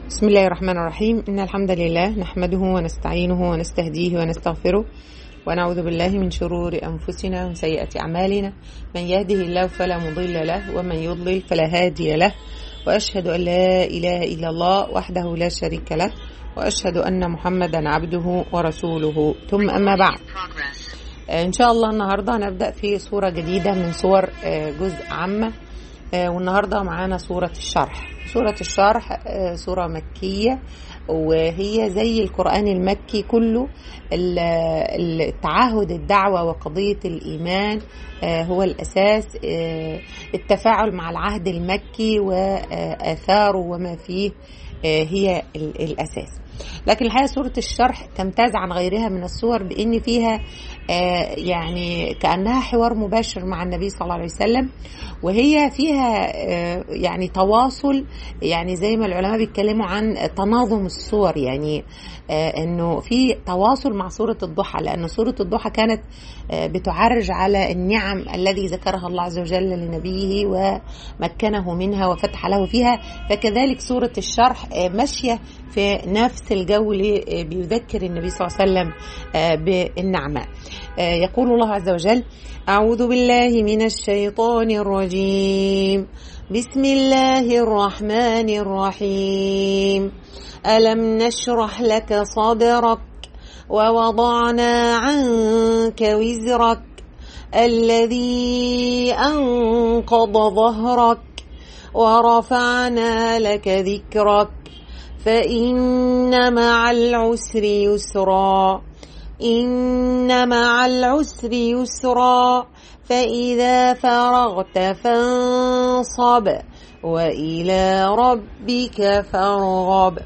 بسم الله الرحمن الرحيم إن الحمد لله نحمده ونستعينه ونستهديه ونستغفره ونعوذ بالله من شرور أنفسنا ومن سيئات أعمالنا من يهده الله فلا مضل له ومن يضلل فلا هادي له وأشهد أن لا إله إلا الله وحده لا شريك له وأشهد أن محمدا عبده ورسوله ثم أما بعد إن شاء الله النهاردة هنبدأ في صورة جديدة من صور جزء عامة والنهاردة معانا صورة الشرح سورة الشرح سورة مكية وهي زي القرآن المكي كله التعهد الدعوة وقضية الإيمان هو الأساس التفاعل مع العهد المكي وآثاره وما فيه هي الأساس لكن الحقيقة سورة الشرح تمتاز عن غيرها من السور بأن فيها يعني كأنها حوار مباشر مع النبي صلى الله عليه وسلم وهي فيها يعني تواصل يعني زي ما العلماء بيتكلموا عن تناظم الصور يعني انه في تواصل مع سوره الضحى لان سوره الضحى كانت بتعرج على النعم الذي ذكرها الله عز وجل لنبيه ومكنه منها وفتح له فيها فكذلك سوره الشرح ماشيه في نفس الجو اللي بيذكر النبي صلى الله عليه وسلم بالنعماء يقول الله عز وجل أعوذ بالله من الشيطان الرجيم بسم الله الرحمن الرحيم ألم نشرح لك صدرك ووضعنا عنك وزرك الذي أنقض ظهرك ورفعنا لك ذكرك فإن مع العسر يسرا إن مع العسر يسرا فإذا فرغت فانصب وإلى ربك فارغب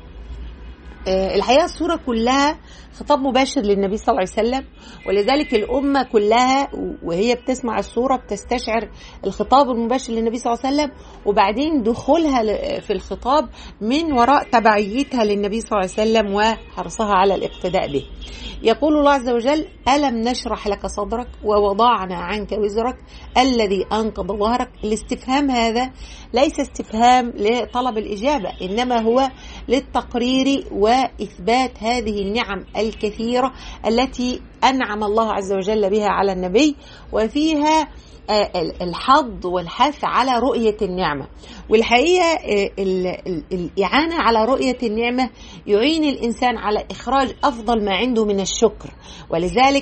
الحقيقة السورة كلها خطاب مباشر للنبي صلى الله عليه وسلم ولذلك الأمة كلها وهي بتسمع السورة بتستشعر الخطاب المباشر للنبي صلى الله عليه وسلم وبعدين دخولها في الخطاب من وراء تبعيتها للنبي صلى الله عليه وسلم وحرصها على الاقتداء به يقول الله عز وجل ألم نشرح لك صدرك ووضعنا عنك وزرك الذي أنقض ظهرك الاستفهام هذا ليس استفهام لطلب الإجابة إنما هو للتقرير وإثبات هذه النعم الكثيرة التي أنعم الله عز وجل بها على النبي وفيها الحض والحث على رؤية النعمة والحقيقة الإعانة على رؤية النعمة يعين الإنسان على إخراج أفضل ما عنده من الشكر ولذلك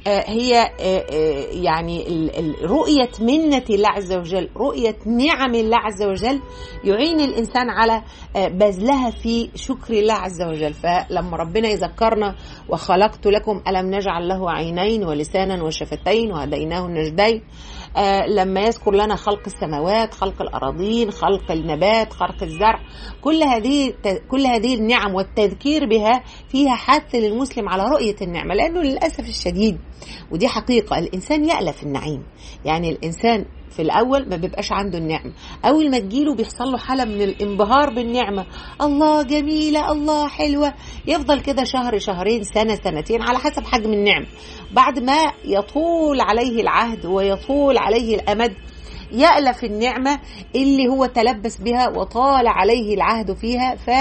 هي يعني رؤية منة الله عز وجل رؤية نعم الله عز وجل يعين الإنسان على بذلها في شكر الله عز وجل فلما ربنا يذكرنا وخلقت لكم ألم نجعل له عينين ولسانا وشفتين وهديناه النجدين لما يذكر لنا خلق السماوات خلق الأراضين خلق النبات خلق الزرع كل هذه كل هذه النعم والتذكير بها فيها حث للمسلم على رؤية النعمة لأنه للأسف الشديد ودي حقيقة الإنسان يألف النعيم يعني الإنسان في الأول ما بيبقاش عنده النعمة أول ما تجيله بيحصل له حالة من الانبهار بالنعمة الله جميلة الله حلوة يفضل كده شهر شهرين سنة سنتين على حسب حجم النعمة بعد ما يطول عليه العهد ويطول عليه الأمد يألف النعمة اللي هو تلبس بها وطال عليه العهد فيها ف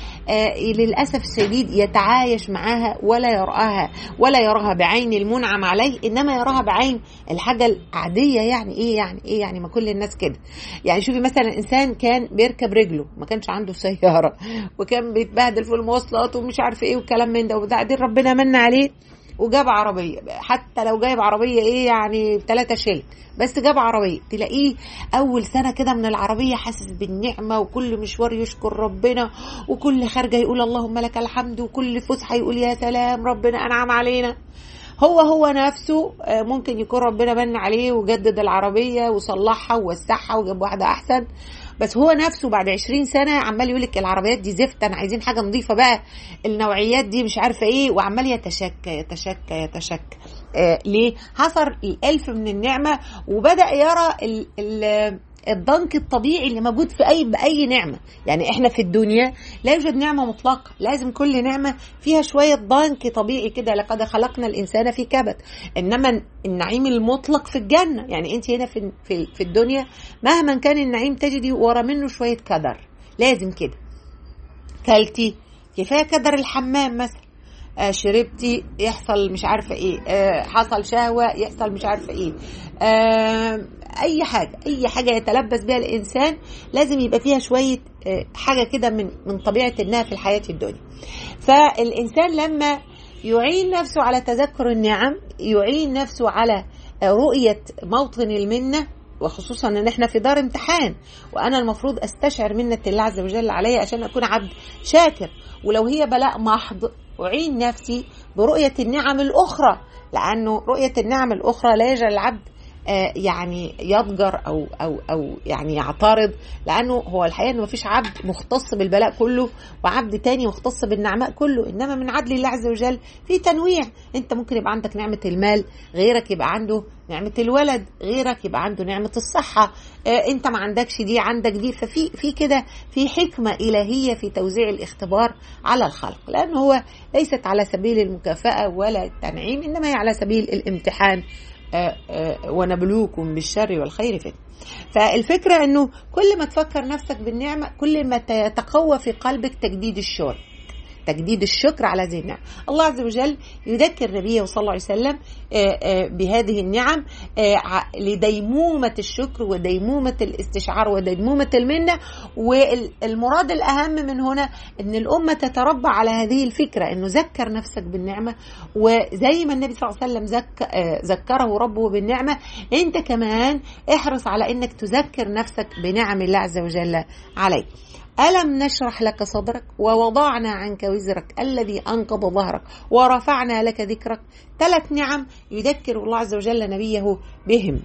للأسف الشديد يتعايش معاها ولا يراها ولا يراها بعين المنعم عليه إنما يراها بعين الحاجة العادية يعني إيه يعني إيه يعني ما كل الناس كده يعني شوفي مثلا إنسان كان بيركب رجله ما كانش عنده سيارة وكان بيتبهدل في المواصلات ومش عارف إيه والكلام من ده وبعدين ربنا من عليه وجاب عربيه حتى لو جايب عربيه ايه يعني ثلاثة شيل بس جاب عربيه تلاقيه اول سنه كده من العربيه حاسس بالنعمه وكل مشوار يشكر ربنا وكل خارجه يقول اللهم لك الحمد وكل فسحه يقول يا سلام ربنا انعم علينا هو هو نفسه ممكن يكون ربنا من عليه وجدد العربيه وصلحها ووسعها وجاب واحده احسن بس هو نفسه بعد 20 سنه عمال يقول لك العربيات دي زفت انا عايزين حاجه نظيفه بقى النوعيات دي مش عارفه ايه وعمال يتشكى يتشكى يتشكى آه ليه حصر الالف من النعمه وبدا يرى ال ال الضنك الطبيعي اللي موجود في اي باي نعمه يعني احنا في الدنيا لا يوجد نعمه مطلقه لازم كل نعمه فيها شويه ضنك طبيعي كده لقد خلقنا الانسان في كبد انما النعيم المطلق في الجنه يعني انت هنا في في, في الدنيا مهما كان النعيم تجدي ورا منه شويه كدر لازم كده كلتي كفايه كدر الحمام مثلا آه شربتي يحصل مش عارفه ايه آه حصل شهوه يحصل مش عارفه ايه آه اي حاجه اي حاجه يتلبس بها الانسان لازم يبقى فيها شويه آه حاجه كده من من طبيعه انها في الحياه الدنيا فالانسان لما يعين نفسه على تذكر النعم يعين نفسه على رؤيه موطن المنه وخصوصا ان احنا في دار امتحان وانا المفروض استشعر منه الله عز وجل علي عشان اكون عبد شاكر ولو هي بلاء محض اعين نفسي برؤيه النعم الاخرى لانه رؤيه النعم الاخرى لا يجعل العبد يعني يضجر او او او يعني يعترض لانه هو الحقيقه انه مفيش عبد مختص بالبلاء كله وعبد تاني مختص بالنعماء كله انما من عدل الله عز وجل في تنويع انت ممكن يبقى عندك نعمه المال غيرك يبقى عنده نعمة الولد غيرك يبقى عنده نعمة الصحة آه انت ما عندكش دي عندك دي ففي في كده في حكمة إلهية في توزيع الاختبار على الخلق لأنه هو ليست على سبيل المكافأة ولا التنعيم إنما هي على سبيل الامتحان آه آه ونبلوكم بالشر والخير فتنة فالفكرة أنه كل ما تفكر نفسك بالنعمة كل ما يتقوى في قلبك تجديد الشكر تجديد الشكر على هذه النعم الله عز وجل يذكر نبيه صلى الله عليه وسلم بهذه النعم لديمومة الشكر وديمومة الاستشعار وديمومة المنة والمراد الأهم من هنا أن الأمة تتربى على هذه الفكرة أنه ذكر نفسك بالنعمة وزي ما النبي صلى الله عليه وسلم ذك ذكره ربه بالنعمة أنت كمان احرص على أنك تذكر نفسك بنعم الله عز وجل عليك ألم نشرح لك صدرك ووضعنا عنك وزرك الذي أنقض ظهرك ورفعنا لك ذكرك ثلاث نعم يذكر الله عز وجل نبيه بهم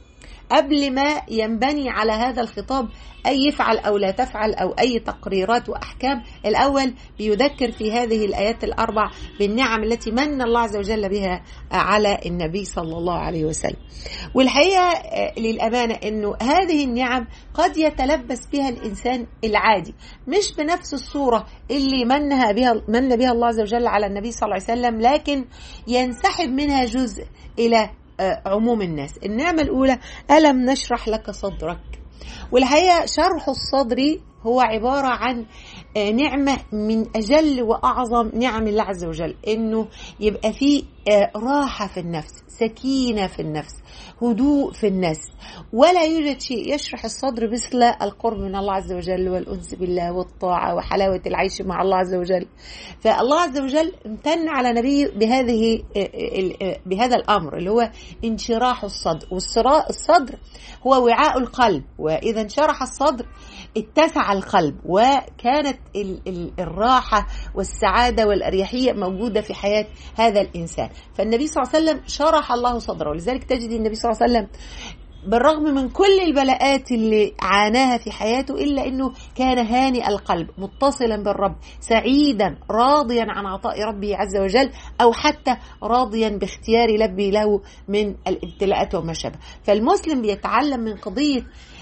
قبل ما ينبني على هذا الخطاب أي يفعل أو لا تفعل أو أي تقريرات وأحكام الأول بيذكر في هذه الآيات الأربع بالنعم التي من الله عز وجل بها على النبي صلى الله عليه وسلم والحقيقة للأمانة أنه هذه النعم قد يتلبس بها الإنسان العادي مش بنفس الصورة اللي منها بها من بها الله عز وجل على النبي صلى الله عليه وسلم لكن ينسحب منها جزء إلى عموم الناس النعمة الأولى ألم نشرح لك صدرك والحقيقة شرح الصدر هو عبارة عن نعمة من أجل وأعظم نعم الله عز وجل إنه يبقى فيه راحة في النفس سكينة في النفس هدوء في النفس ولا يوجد شيء يشرح الصدر مثل القرب من الله عز وجل والأنس بالله والطاعة وحلاوة العيش مع الله عز وجل فالله عز وجل امتن على نبيه بهذه بهذا الأمر اللي هو انشراح الصدر والصدر هو وعاء القلب وإذا انشرح الصدر اتسع القلب وكانت الراحة والسعادة والأريحية موجودة في حياة هذا الإنسان فالنبي صلى الله عليه وسلم شرح الله صدره ولذلك تجد النبي صلى الله عليه وسلم بالرغم من كل البلاءات اللي عاناها في حياته إلا أنه كان هانئ القلب متصلا بالرب سعيدا راضيا عن عطاء ربه عز وجل أو حتى راضيا باختيار لبي له من الابتلاءات وما شابه فالمسلم بيتعلم من قضية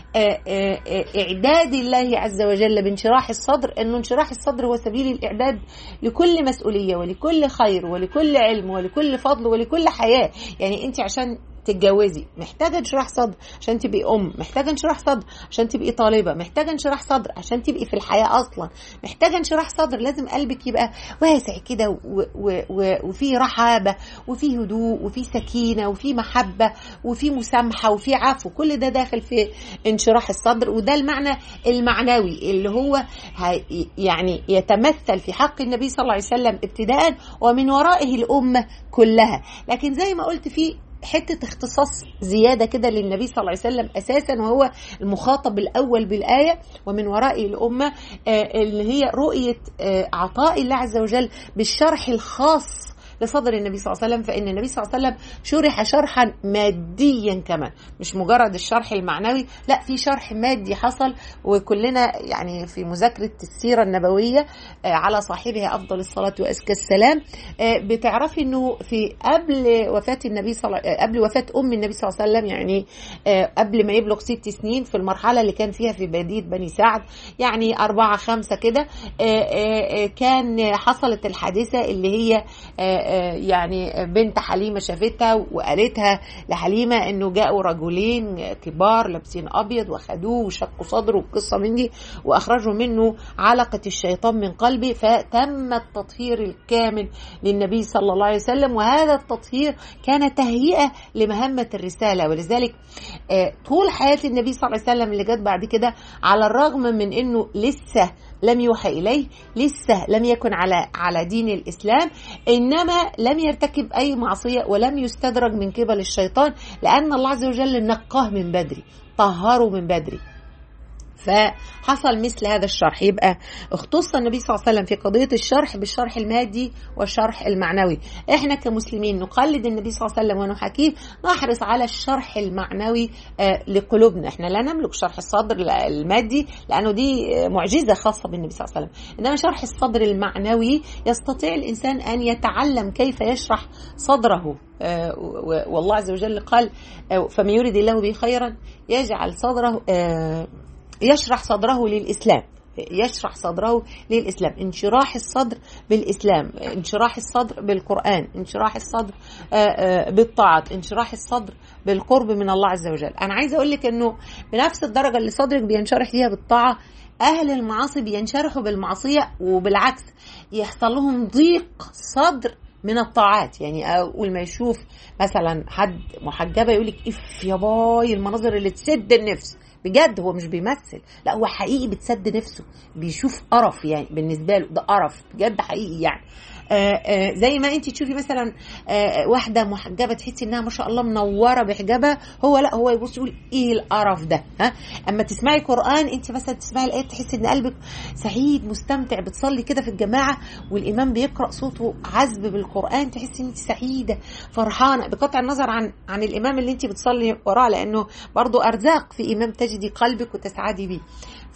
إعداد الله عز وجل بانشراح الصدر أنه انشراح الصدر هو سبيل الإعداد لكل مسؤولية ولكل خير ولكل علم ولكل فضل ولكل حياة يعني أنت عشان تتجوزي محتاجه انشراح صدر عشان تبقي ام محتاجه انشراح صدر عشان تبقي طالبه محتاجه انشراح صدر عشان تبقي في الحياه اصلا محتاجه انشراح صدر لازم قلبك يبقى واسع كده وفي رحابه وفي هدوء وفي سكينه وفي محبه وفي مسامحه وفي عفو كل ده داخل في انشراح الصدر وده المعنى المعنوي اللي هو يعني يتمثل في حق النبي صلى الله عليه وسلم ابتداء ومن ورائه الامه كلها لكن زي ما قلت في حته اختصاص زياده كده للنبي صلى الله عليه وسلم اساسا وهو المخاطب الاول بالايه ومن ورائه الامه اللي هي رؤيه عطاء الله عز وجل بالشرح الخاص لصدر النبي صلى الله عليه وسلم فإن النبي صلى الله عليه وسلم شرح شرحا ماديا كمان مش مجرد الشرح المعنوي لا في شرح مادي حصل وكلنا يعني في مذاكرة السيرة النبوية على صاحبها أفضل الصلاة وأزكى السلام بتعرفي أنه في قبل وفاة النبي صلى قبل وفاة أم النبي صلى الله عليه وسلم يعني قبل ما يبلغ ست سنين في المرحلة اللي كان فيها في بادية بني سعد يعني أربعة خمسة كده كان حصلت الحادثة اللي هي يعني بنت حليمه شافتها وقالتها لحليمه انه جاءوا رجلين كبار لابسين ابيض وخدوه وشقوا صدره والقصه من دي واخرجوا منه علقه الشيطان من قلبه فتم التطهير الكامل للنبي صلى الله عليه وسلم وهذا التطهير كان تهيئه لمهمه الرساله ولذلك طول حياه النبي صلى الله عليه وسلم اللي جت بعد كده على الرغم من انه لسه لم يوحى اليه لسه لم يكن على على دين الاسلام انما لم يرتكب اي معصيه ولم يستدرج من قبل الشيطان لان الله عز وجل نقاه من بدري طهره من بدري فحصل مثل هذا الشرح يبقى اختص النبي صلى الله عليه وسلم في قضية الشرح بالشرح المادي والشرح المعنوي احنا كمسلمين نقلد النبي صلى الله عليه وسلم ونحاكيه نحرص على الشرح المعنوي لقلوبنا احنا لا نملك شرح الصدر المادي لانه دي معجزة خاصة بالنبي صلى الله عليه وسلم انما شرح الصدر المعنوي يستطيع الانسان ان يتعلم كيف يشرح صدره والله عز وجل قال فمن يريد الله به خيرا يجعل صدره يشرح صدره للإسلام يشرح صدره للإسلام انشراح الصدر بالإسلام انشراح الصدر بالقرآن انشراح الصدر بالطاعات انشراح الصدر بالقرب من الله عز وجل أنا عايزة أقول لك أنه بنفس الدرجة اللي صدرك بينشرح فيها بالطاعة أهل المعاصي بينشرحوا بالمعصية وبالعكس يحصل لهم ضيق صدر من الطاعات يعني اول ما يشوف مثلا حد محجبه يقول لك اف يا باي المناظر اللي تسد النفس بجد هو مش بيمثل لا هو حقيقي بتسد نفسه بيشوف قرف يعني بالنسبه له ده قرف بجد حقيقي يعني آآ آآ زي ما انت تشوفي مثلا واحده محجبه تحسي انها ما شاء الله منوره بحجابها هو لا هو يبص يقول ايه القرف ده ها اما تسمعي قران انت مثلا تسمعي الايه تحسي ان قلبك سعيد مستمتع بتصلي كده في الجماعه والامام بيقرا صوته عذب بالقران تحسي ان انت سعيده فرحانه بقطع النظر عن عن الامام اللي انت بتصلي وراه لانه برضه ارزاق في امام تجدي قلبك وتسعدي بيه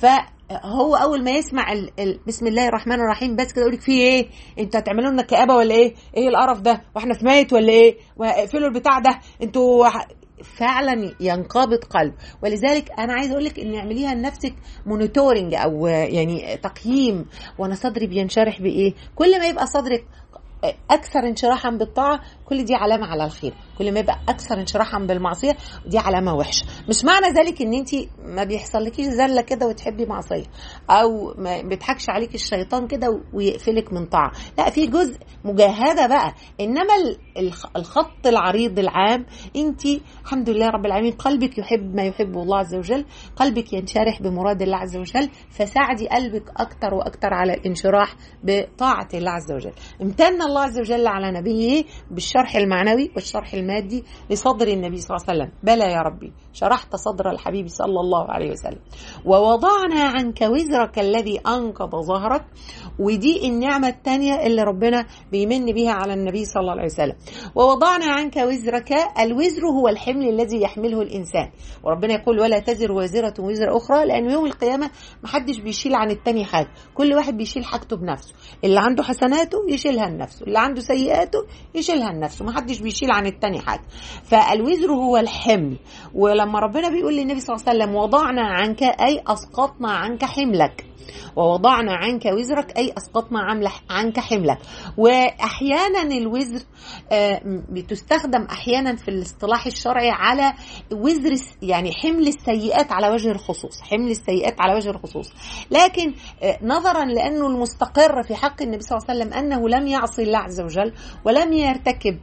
فهو اول ما يسمع ال ال بسم الله الرحمن الرحيم بس كده يقول لك في ايه انتوا هتعملوا لنا كآبه ولا ايه ايه القرف ده واحنا في ميت ولا ايه واقفلوا البتاع ده انتوا فعلا ينقبض قلب ولذلك انا عايزه اقول لك ان اعمليها لنفسك مونيتورنج او يعني تقييم وانا صدري بينشرح بايه كل ما يبقى صدرك اكثر انشراحا بالطاعه كل دي علامه على الخير كل ما يبقى اكثر انشراحا بالمعصيه دي علامه وحشه مش معنى ذلك ان انت ما بيحصلكيش زله كده وتحبي معصيه او ما بيضحكش عليك الشيطان كده ويقفلك من طاعه لا في جزء مجاهده بقى انما الخط العريض العام انت الحمد لله رب العالمين قلبك يحب ما يحبه الله عز وجل قلبك ينشرح بمراد الله عز وجل فساعدي قلبك اكتر واكتر على الانشراح بطاعه الله عز وجل امتن الله عز وجل على نبيه بالشرح المعنوي والشرح المادي لصدر النبي صلى الله عليه وسلم بلى يا ربي شرحت صدر الحبيب صلى الله عليه وسلم ووضعنا عنك وزرك الذي أنقض ظهرك ودي النعمة الثانية اللي ربنا بيمن بها على النبي صلى الله عليه وسلم ووضعنا عنك وزرك الوزر هو الحمل الذي يحمله الإنسان وربنا يقول ولا تزر وازرة وزر أخرى لأن يوم القيامة محدش بيشيل عن التاني حاجة كل واحد بيشيل حاجته بنفسه اللي عنده حسناته يشيلها لنفسه اللي عنده سيئاته يشيلها لنفسه محدش بيشيل عن التاني حاجة فالوزر هو الحمل ولما ربنا بيقول للنبي صلى الله عليه وسلم وضعنا عنك أي أسقطنا عنك حملك ووضعنا عنك وزرك أي أسقطنا عنك حملك وأحيانا الوزر بتستخدم أحيانا في الاصطلاح الشرعي على وزر يعني حمل السيئات على وجه الخصوص حمل السيئات على وجه الخصوص لكن نظرا لأنه المستقر في حق النبي صلى الله عليه وسلم أنه لم يعصي الله عز وجل ولم يرتكب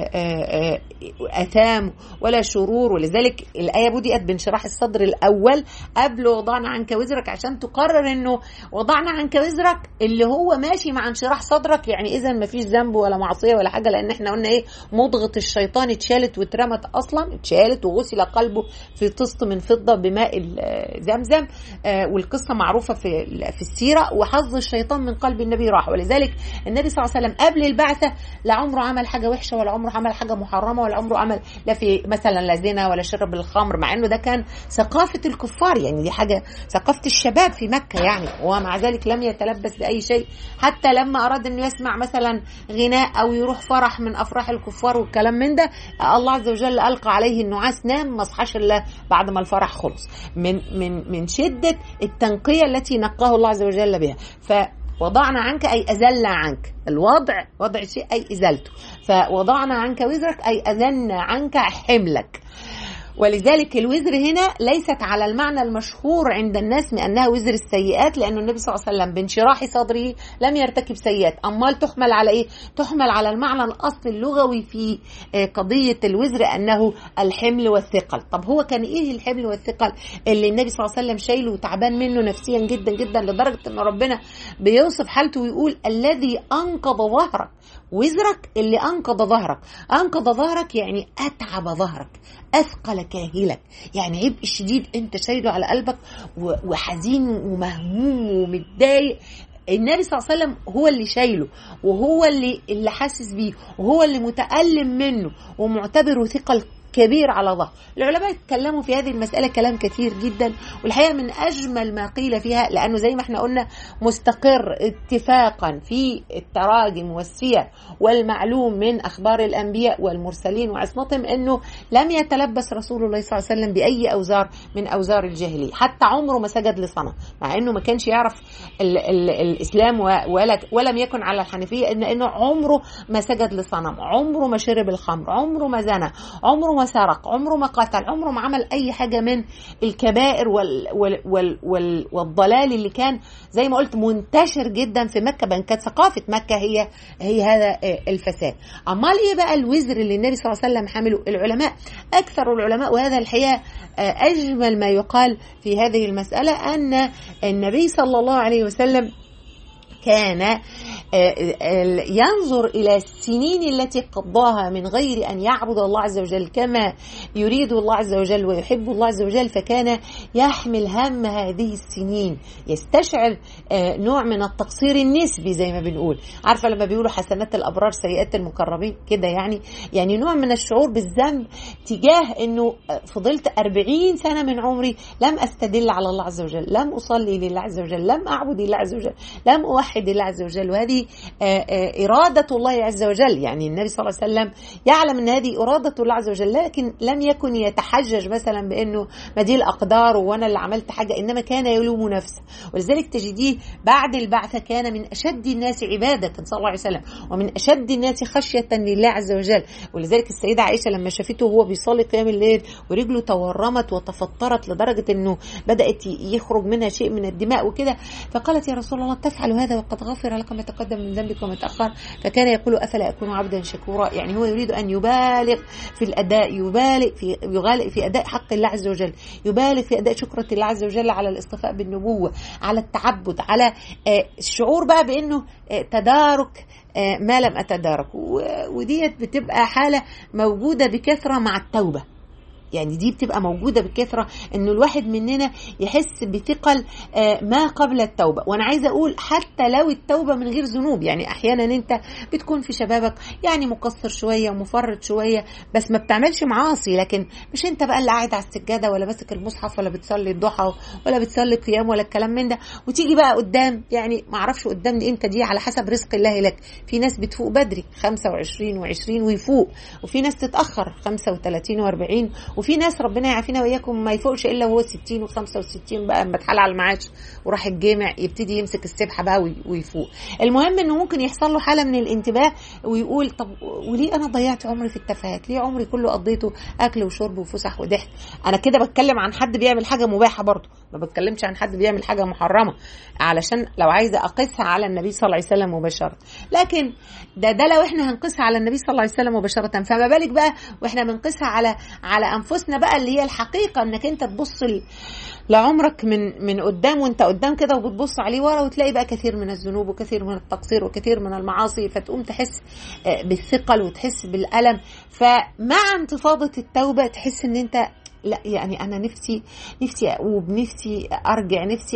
أثام ولا شرور ولذلك الآية بدأت بانشراح الصدر الأول قبل وضعنا عنك وزرك عشان تقرر أنه وضعنا عنك وزرك اللي هو ماشي مع انشراح صدرك يعني اذا ما فيش ذنب ولا معصيه ولا حاجه لان احنا قلنا ايه مضغه الشيطان اتشالت واترمت اصلا اتشالت وغسل قلبه في طست من فضه بماء زمزم آه والقصه معروفه في في السيره وحظ الشيطان من قلب النبي راح ولذلك النبي صلى الله عليه وسلم قبل البعثه لا عمره عمل حاجه وحشه ولا عمره عمل حاجه محرمه ولا عمره عمل لا في مثلا لا زنا ولا شرب الخمر مع انه ده كان ثقافه الكفار يعني دي حاجه ثقافه الشباب في مكه يعني ومع ذلك لم يتلبس بأي شيء حتى لما أراد أنه يسمع مثلا غناء أو يروح فرح من أفراح الكفار والكلام من ده الله عز وجل ألقى عليه النعاس نام ما صحاش إلا بعد ما الفرح خلص من من من شدة التنقية التي نقاه الله عز وجل بها ف وضعنا عنك أي أزلنا عنك الوضع وضع شيء أي إزالته فوضعنا عنك وزرك أي أزلنا عنك حملك ولذلك الوزر هنا ليست على المعنى المشهور عند الناس من انها وزر السيئات لانه النبي صلى الله عليه وسلم بانشراح صدره لم يرتكب سيئات امال تحمل على ايه تحمل على المعنى الاصلي اللغوي في قضيه الوزر انه الحمل والثقل طب هو كان ايه الحمل والثقل اللي النبي صلى الله عليه وسلم شايله وتعبان منه نفسيا جدا جدا لدرجه ان ربنا بيوصف حالته ويقول الذي انقض ظهرك وزرك اللي انقض ظهرك انقض ظهرك يعني اتعب ظهرك اثقل كاهلك يعني عبء شديد انت شايله على قلبك وحزين ومهموم ومتضايق النبي صلى الله عليه وسلم هو اللي شايله وهو اللي اللي حاسس بيه وهو اللي متألم منه ومعتبره ثقل كبير على ظهر العلماء اتكلموا في هذه المسألة كلام كثير جدا والحقيقة من أجمل ما قيل فيها لأنه زي ما احنا قلنا مستقر اتفاقا في التراجم والسير والمعلوم من أخبار الأنبياء والمرسلين وعصمتهم أنه لم يتلبس رسول الله صلى الله عليه وسلم بأي أوزار من أوزار الجاهلية حتى عمره ما سجد لصنم مع أنه ما كانش يعرف ال ال الإسلام ولا ولم يكن على الحنفية إن أنه عمره ما سجد لصنم عمره ما شرب الخمر عمره ما زنى عمره ما سرق عمره ما قتل عمره ما عمل اي حاجه من الكبائر وال وال وال وال والضلال اللي كان زي ما قلت منتشر جدا في مكه بان كانت ثقافه مكه هي هي هذا الفساد امال ايه بقى الوزر اللي النبي صلى الله عليه وسلم حمله العلماء اكثر العلماء وهذا الحقيقه اجمل ما يقال في هذه المساله ان النبي صلى الله عليه وسلم كان ينظر الى السنين التي قضاها من غير ان يعبد الله عز وجل كما يريد الله عز وجل ويحب الله عز وجل فكان يحمل هم هذه السنين يستشعر نوع من التقصير النسبي زي ما بنقول عارفه لما بيقولوا حسنات الابرار سيئات المقربين كده يعني يعني نوع من الشعور بالذنب تجاه انه فضلت أربعين سنه من عمري لم استدل على الله عز وجل لم اصلي لله عز وجل لم اعبد الله عز وجل لم اوحد الله عز وجل وهذه إرادة الله عز وجل يعني النبي صلى الله عليه وسلم يعلم أن هذه إرادة الله عز وجل لكن لم يكن يتحجج مثلا بأنه ما دي الأقدار وأنا اللي عملت حاجة إنما كان يلوم نفسه ولذلك تجديه بعد البعثة كان من أشد الناس عبادة صلى الله عليه وسلم ومن أشد الناس خشية لله عز وجل ولذلك السيدة عائشة لما شافته وهو بيصلي قيام الليل ورجله تورمت وتفطرت لدرجة أنه بدأت يخرج منها شيء من الدماء وكده فقالت يا رسول الله تفعل هذا وقد غفر لك ما تقدم من ذنبك وما تأخر فكان يقول أفلا أكون عبدا شكورا يعني هو يريد أن يبالغ في الأداء يبالغ في يغالق في أداء حق الله عز وجل يبالغ في أداء شكرة الله عز وجل على الاصطفاء بالنبوة على التعبد على الشعور بقى بأنه تدارك ما لم أتدارك وديت بتبقى حالة موجودة بكثرة مع التوبة يعني دي بتبقى موجوده بكثره انه الواحد مننا يحس بثقل ما قبل التوبه وانا عايزه اقول حتى لو التوبه من غير ذنوب يعني احيانا انت بتكون في شبابك يعني مقصر شويه ومفرط شويه بس ما بتعملش معاصي لكن مش انت بقى اللي قاعد على السجاده ولا ماسك المصحف ولا بتصلي الضحى ولا بتصلي قيام ولا الكلام من ده وتيجي بقى قدام يعني ما اعرفش قدام دي امتى دي على حسب رزق الله لك في ناس بتفوق بدري 25 و20 ويفوق وفي ناس تتاخر 35 و40 وفي ناس ربنا يعافينا واياكم ما يفوقش الا وهو 60 و65 بقى اما اتحال على المعاش وراح الجامع يبتدي يمسك السبحه بقى ويفوق المهم انه ممكن يحصل له حاله من الانتباه ويقول طب وليه انا ضيعت عمري في التفاهات ليه عمري كله قضيته اكل وشرب وفسح وضحك انا كده بتكلم عن حد بيعمل حاجه مباحه برضه ما بتكلمش عن حد بيعمل حاجه محرمه علشان لو عايزه اقيسها على النبي صلى الله عليه وسلم مباشره لكن ده ده لو احنا هنقيسها على النبي صلى الله عليه وسلم مباشره فما بالك بقى واحنا بنقيسها على على انفسنا بقى اللي هي الحقيقه انك انت تبص لعمرك من من قدام وانت قدام كده وبتبص عليه ورا وتلاقي بقى كثير من الذنوب وكثير من التقصير وكثير من المعاصي فتقوم تحس بالثقل وتحس بالالم فمع انتفاضه التوبه تحس ان انت لا يعني انا نفسي نفسي اؤوب نفسي ارجع نفسي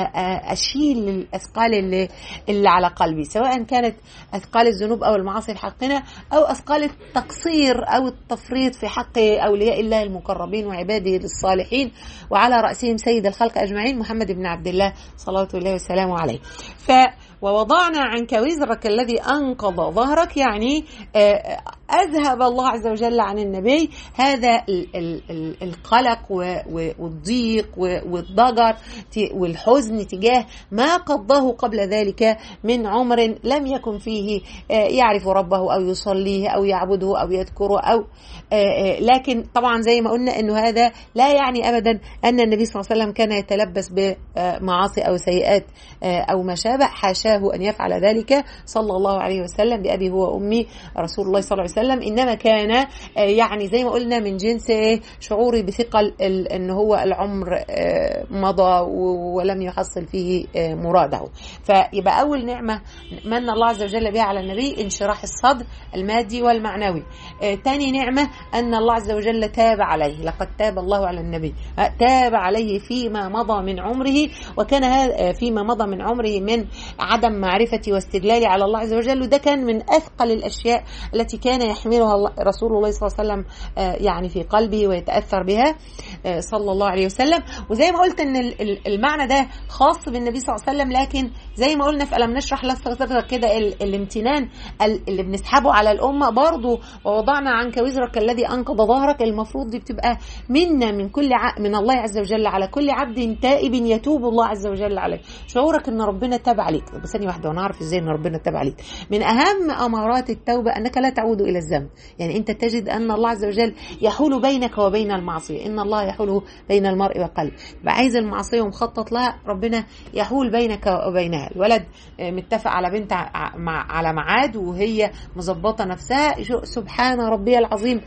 اشيل الاثقال اللي اللي على قلبي سواء كانت اثقال الذنوب او المعاصي في حقنا او اثقال التقصير او التفريط في حق اولياء الله المقربين وعباده الصالحين وعلى راسهم سيد الخلق اجمعين محمد بن عبد الله صلوات الله وسلامه عليه ف ووضعنا عنك وزرك الذي أنقض ظهرك يعني آه، أذهب الله عز وجل عن النبي هذا القلق والضيق والضجر والحزن تجاه ما قضاه قبل ذلك من عمر لم يكن فيه آه، يعرف ربه أو يصليه أو يعبده أو يذكره أو آه، لكن طبعا زي ما قلنا أنه هذا لا يعني أبدا أن النبي صلى الله عليه وسلم كان يتلبس بمعاصي أو سيئات أو ما شابه حاشاه أن يفعل ذلك صلى الله عليه وسلم بأبي هو أمي رسول الله صلى الله عليه وسلم إنما كان آه، يعني زي ما قلنا من جنس شعوري بثقل أن هو العمر آه، مضى ولم يحصل فيه آه، مراده فيبقى أول نعمة من الله عز وجل بها على النبي انشراح الصدر المادي والمعنوي ثاني نعمة أن الله عز وجل تاب عليه لقد تاب الله على النبي تاب عليه فيما مضى من عمره وكان هذا فيما مضى من عمره من عدم معرفتي واستدلالي على الله عز وجل وده كان من أثقل الأشياء التي كان يحملها رسول الله صلى الله عليه وسلم آه، يعني في قلبه ويتأثر بها آه، صلى الله عليه وسلم وزي ما قلت ان المعنى ده خاص بالنبي صلى الله عليه وسلم لكن زي ما قلنا في ألم نشرح لك كده الامتنان اللي بنسحبه على الأمة برضه ووضعنا عنك وزرك الذي أنقض ظهرك المفروض دي بتبقى منا من كل من الله عز وجل على كل عبد تائب يتوب الله عز وجل عليه شعورك ان ربنا تاب عليك بس ثانيه واحده وانا اعرف ازاي ان ربنا تاب عليك من اهم امارات التوبه انك لا تعود الى الذنب يعني انت تجد ان الله عز وجل يحول بينك وبين المعصيه ان الله يحول بين المرء وقلب عايز المعصيه ومخطط لها ربنا يحول بينك وبينها الولد متفق على بنت على ميعاد وهي مظبطه نفسها سبحان ربي العظيم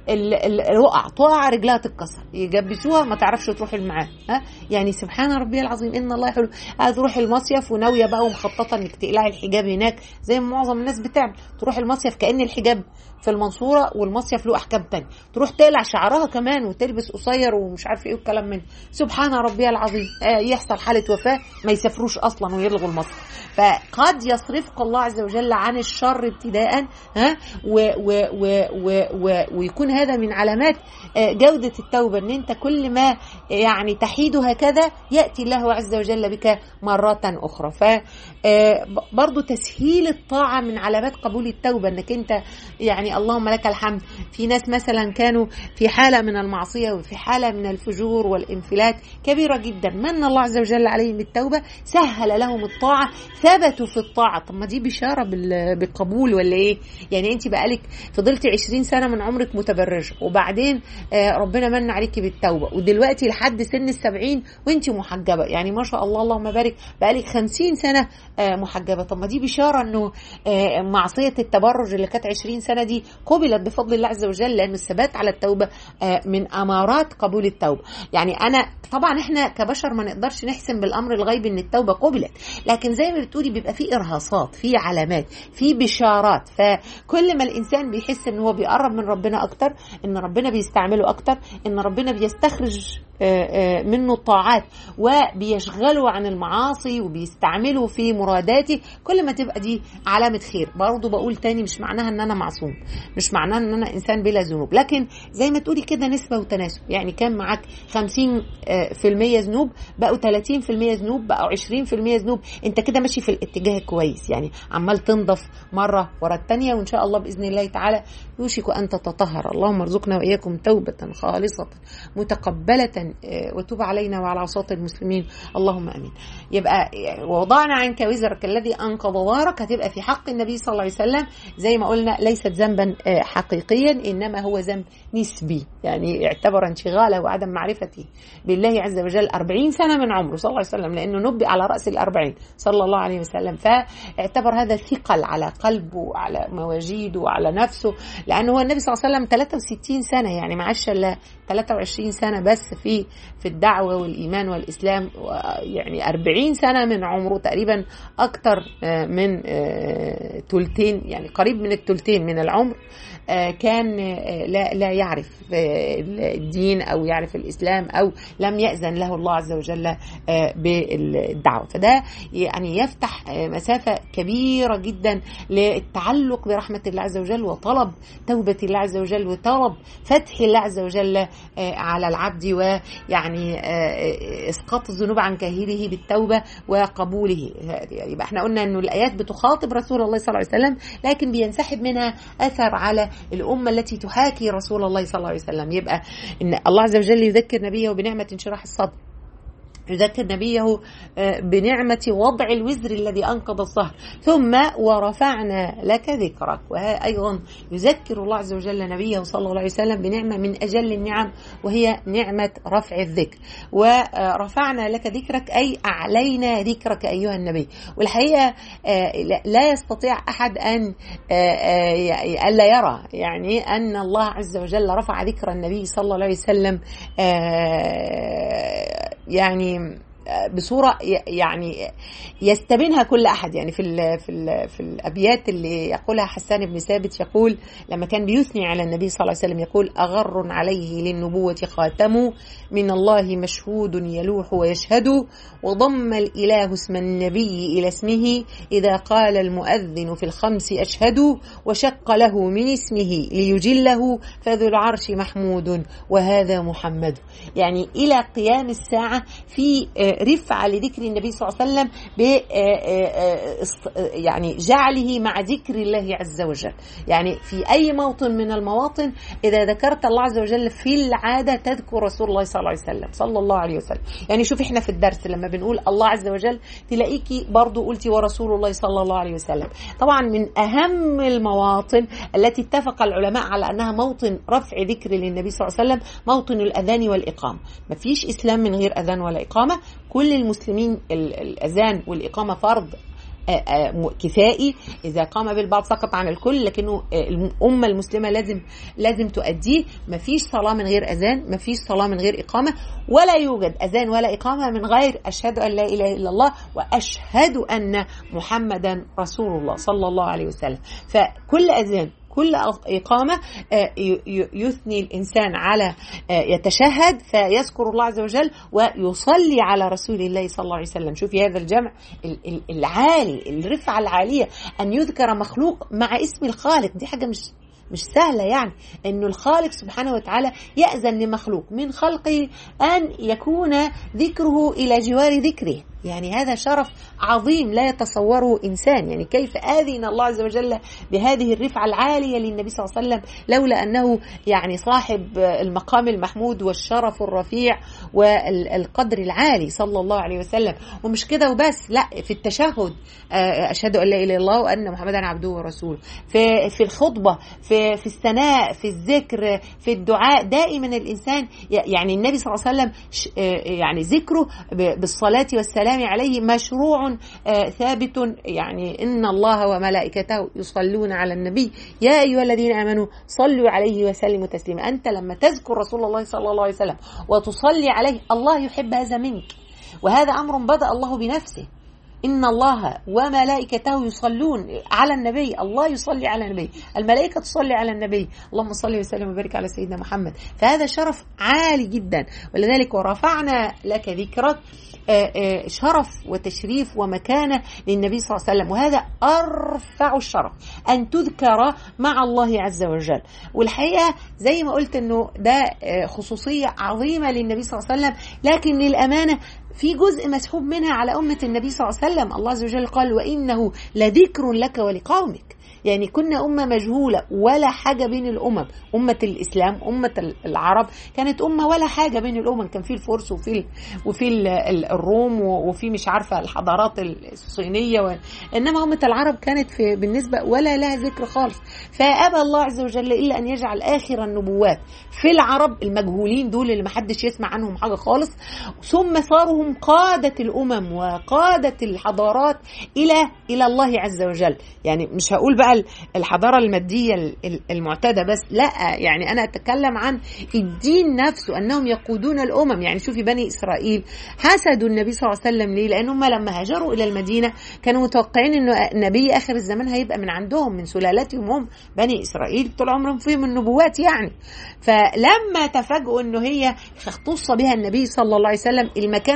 الوقع تقع رجلها تتكسر يجبسوها ما تعرفش تروح المعاد ها يعني سبحان ربي العظيم ان الله يحلو تروح المصيف وناويه بقى ومخططه انك تقلعي الحجاب هناك زي ما معظم الناس بتعمل تروح المصيف كان الحجاب في المنصوره والمصيف له احكام تانية تروح تقلع شعرها كمان وتلبس قصير ومش عارف ايه والكلام من سبحان ربي العظيم آه يحصل حاله وفاه ما يسافروش اصلا ويلغوا المصيف فقد يصرفك الله عز وجل عن الشر ابتداء ها و و و و و ويكون هذا من علامات آه، جودة التوبة ان انت كل ما يعني تحيد هكذا يأتي الله عز وجل بك مرات أخرى ف آه، برضو تسهيل الطاعة من علامات قبول التوبة انك انت يعني اللهم لك الحمد في ناس مثلا كانوا في حالة من المعصية وفي حالة من الفجور والانفلات كبيرة جدا من الله عز وجل عليهم بالتوبة سهل لهم الطاعة ثبتوا في الطاعة طب ما دي بشارة بالقبول ولا ايه يعني انت بقالك فضلتي 20 سنة من عمرك متبرجة وبعدين آه، ربنا من عليكي بالتوبة ودلوقتي لحد سن السبعين وانت محجبة يعني ما شاء الله اللهم بارك بقالك 50 سنة آه، محجبة طب ما دي بشارة انه آه، معصية التبرج اللي كانت 20 سنة دي قبلت بفضل الله عز وجل لان الثبات على التوبة من امارات قبول التوبة يعني انا طبعا احنا كبشر ما نقدرش نحسم بالامر الغيبي ان التوبة قبلت لكن زي ما بتقولي بيبقى في ارهاصات في علامات في بشارات فكل ما الانسان بيحس ان هو بيقرب من ربنا اكتر ان ربنا بيستعمله اكتر ان ربنا بيستخرج آه، آه، منه الطاعات وبيشغله عن المعاصي وبيستعمله في مراداته كل ما تبقى دي علامة خير برضه بقول تاني مش معناها ان انا معصوم مش معناها ان انا انسان بلا ذنوب لكن زي ما تقولي كده نسبة وتناسب يعني كان معاك 50 آه، في المية ذنوب بقوا 30 في المية ذنوب بقوا 20 في المية ذنوب انت كده ماشي في الاتجاه كويس يعني عمال تنضف مرة ورا التانية وان شاء الله بإذن الله تعالى يوشك أن تتطهر اللهم ارزقنا وإياكم توبة خالصة متقبلة آه، وتوب علينا وعلى عصاة المسلمين اللهم امين يبقى وضعنا عنك وزرك الذي انقض ظهرك هتبقى في حق النبي صلى الله عليه وسلم زي ما قلنا ليست ذنبا آه، حقيقيا انما هو ذنب نسبي يعني اعتبر انشغاله وعدم معرفته بالله عز وجل أربعين سنه من عمره صلى الله عليه وسلم لانه نبئ على راس الأربعين صلى الله عليه وسلم فاعتبر هذا ثقل على قلبه وعلى مواجيده وعلى نفسه لانه هو النبي صلى الله عليه وسلم 63 سنه يعني ما عاش الا 23 سنه بس في في الدعوة والإيمان والإسلام يعني أربعين سنة من عمره تقريبا أكتر آه، من تلتين آه، يعني قريب من التلتين من العمر آه، كان لا لا يعرف الدين او يعرف الاسلام او لم ياذن له الله عز وجل بالدعوه فده يعني يفتح مسافه كبيره جدا للتعلق برحمه الله عز وجل وطلب توبه الله عز وجل وطلب فتح الله عز وجل على العبد يعني اسقاط الذنوب عن كاهله بالتوبه وقبوله يبقى احنا قلنا انه الايات بتخاطب رسول الله صلى الله عليه وسلم لكن بينسحب منها اثر على الامه التي تحاكي رسول الله صلى الله عليه وسلم يبقى ان الله عز وجل يذكر نبيه بنعمه انشراح الصدر يذكر نبيه بنعمة وضع الوزر الذي أنقض الظهر ثم ورفعنا لك ذكرك وأيضا يذكر الله عز وجل نبيه صلى الله عليه وسلم بنعمة من أجل النعم وهي نعمة رفع الذكر ورفعنا لك ذكرك أي أعلينا ذكرك أيها النبي والحقيقة لا يستطيع أحد أن ألا يرى يعني أن الله عز وجل رفع ذكر النبي صلى الله عليه وسلم يعني بصوره يعني يستبينها كل احد يعني في ال في ال في الابيات اللي يقولها حسان بن ثابت يقول لما كان بيثني على النبي صلى الله عليه وسلم يقول اغر عليه للنبوه خاتم من الله مشهود يلوح ويشهد وضم الاله اسم النبي الى اسمه اذا قال المؤذن في الخمس اشهد وشق له من اسمه ليجله فذو العرش محمود وهذا محمد يعني الى قيام الساعه في رفعة لذكر النبي صلى الله عليه وسلم ب يعني جعله مع ذكر الله عز وجل يعني في أي موطن من المواطن إذا ذكرت الله عز وجل في العادة تذكر رسول الله صلى الله عليه وسلم صلى الله عليه وسلم يعني شوف احنا في الدرس لما بنقول الله عز وجل تلاقيكي برضو قلتي ورسول الله صلى الله عليه وسلم طبعا من أهم المواطن التي اتفق العلماء على أنها موطن رفع ذكر للنبي صلى الله عليه وسلم موطن الأذان والإقامة مفيش إسلام من غير أذان ولا إقامة كل المسلمين الأذان والإقامة فرض كفائي اذا قام بالبعض سقط عن الكل لكنه الامه المسلمه لازم لازم تؤديه ما فيش صلاه من غير اذان ما فيش صلاه من غير اقامه ولا يوجد اذان ولا اقامه من غير اشهد ان لا اله الا الله واشهد ان محمدا رسول الله صلى الله عليه وسلم فكل اذان كل إقامة يثني الإنسان على يتشهد فيذكر الله عز وجل ويصلي على رسول الله صلى الله عليه وسلم شوفي هذا الجمع العالي الرفعة العالية أن يذكر مخلوق مع اسم الخالق دي حاجة مش مش سهله يعني انه الخالق سبحانه وتعالى ياذن لمخلوق من خلقه ان يكون ذكره الى جوار ذكره يعني هذا شرف عظيم لا يتصوره انسان يعني كيف اذن الله عز وجل بهذه الرفعه العاليه للنبي صلى الله عليه وسلم لولا انه يعني صاحب المقام المحمود والشرف الرفيع والقدر العالي صلى الله عليه وسلم ومش كده وبس لا في التشهد اشهد ان لا اله الا الله وان محمدا عبده ورسوله في في الخطبه في في الثناء في الذكر في الدعاء دائما الانسان يعني النبي صلى الله عليه وسلم يعني ذكره بالصلاه والسلام السلام عليه مشروع ثابت يعني إن الله وملائكته يصلون على النبي يا أيها الذين آمنوا صلوا عليه وسلموا تسليما أنت لما تذكر رسول الله صلى الله عليه وسلم وتصلي عليه الله يحب هذا منك وهذا أمر بدأ الله بنفسه إن الله وملائكته يصلون على النبي الله يصلي على النبي الملائكة تصلي على النبي اللهم صل وسلم وبارك على سيدنا محمد فهذا شرف عالي جدا ولذلك ورفعنا لك ذكرك شرف وتشريف ومكانة للنبي صلى الله عليه وسلم وهذا أرفع الشرف أن تذكر مع الله عز وجل والحقيقة زي ما قلت أنه ده خصوصية عظيمة للنبي صلى الله عليه وسلم لكن للأمانة في جزء مسحوب منها على أمة النبي صلى الله عليه وسلم الله عز وجل قال وإنه لذكر لك ولقومك يعني كنا أمة مجهولة ولا حاجة بين الأمم أمة الإسلام أمة العرب كانت أمة ولا حاجة بين الأمم كان في الفرس وفي وفي الروم وفي مش عارفة الحضارات الصينية و... إنما أمة العرب كانت في بالنسبة ولا لها ذكر خالص فأبى الله عز وجل إلا أن يجعل آخر النبوات في العرب المجهولين دول اللي محدش يسمع عنهم حاجة خالص ثم صاروا هم قادة الأمم وقادة الحضارات إلى إلى الله عز وجل يعني مش هقول بقى الحضارة المادية المعتادة بس لا يعني أنا أتكلم عن الدين نفسه أنهم يقودون الأمم يعني شوفي بني إسرائيل حسدوا النبي صلى الله عليه وسلم ليه لأنهم لما هاجروا إلى المدينة كانوا متوقعين أنه نبي آخر الزمان هيبقى من عندهم من سلالتهم هم بني إسرائيل طول عمرهم فيهم النبوات يعني فلما تفاجئوا أنه هي اختص بها النبي صلى الله عليه وسلم المكان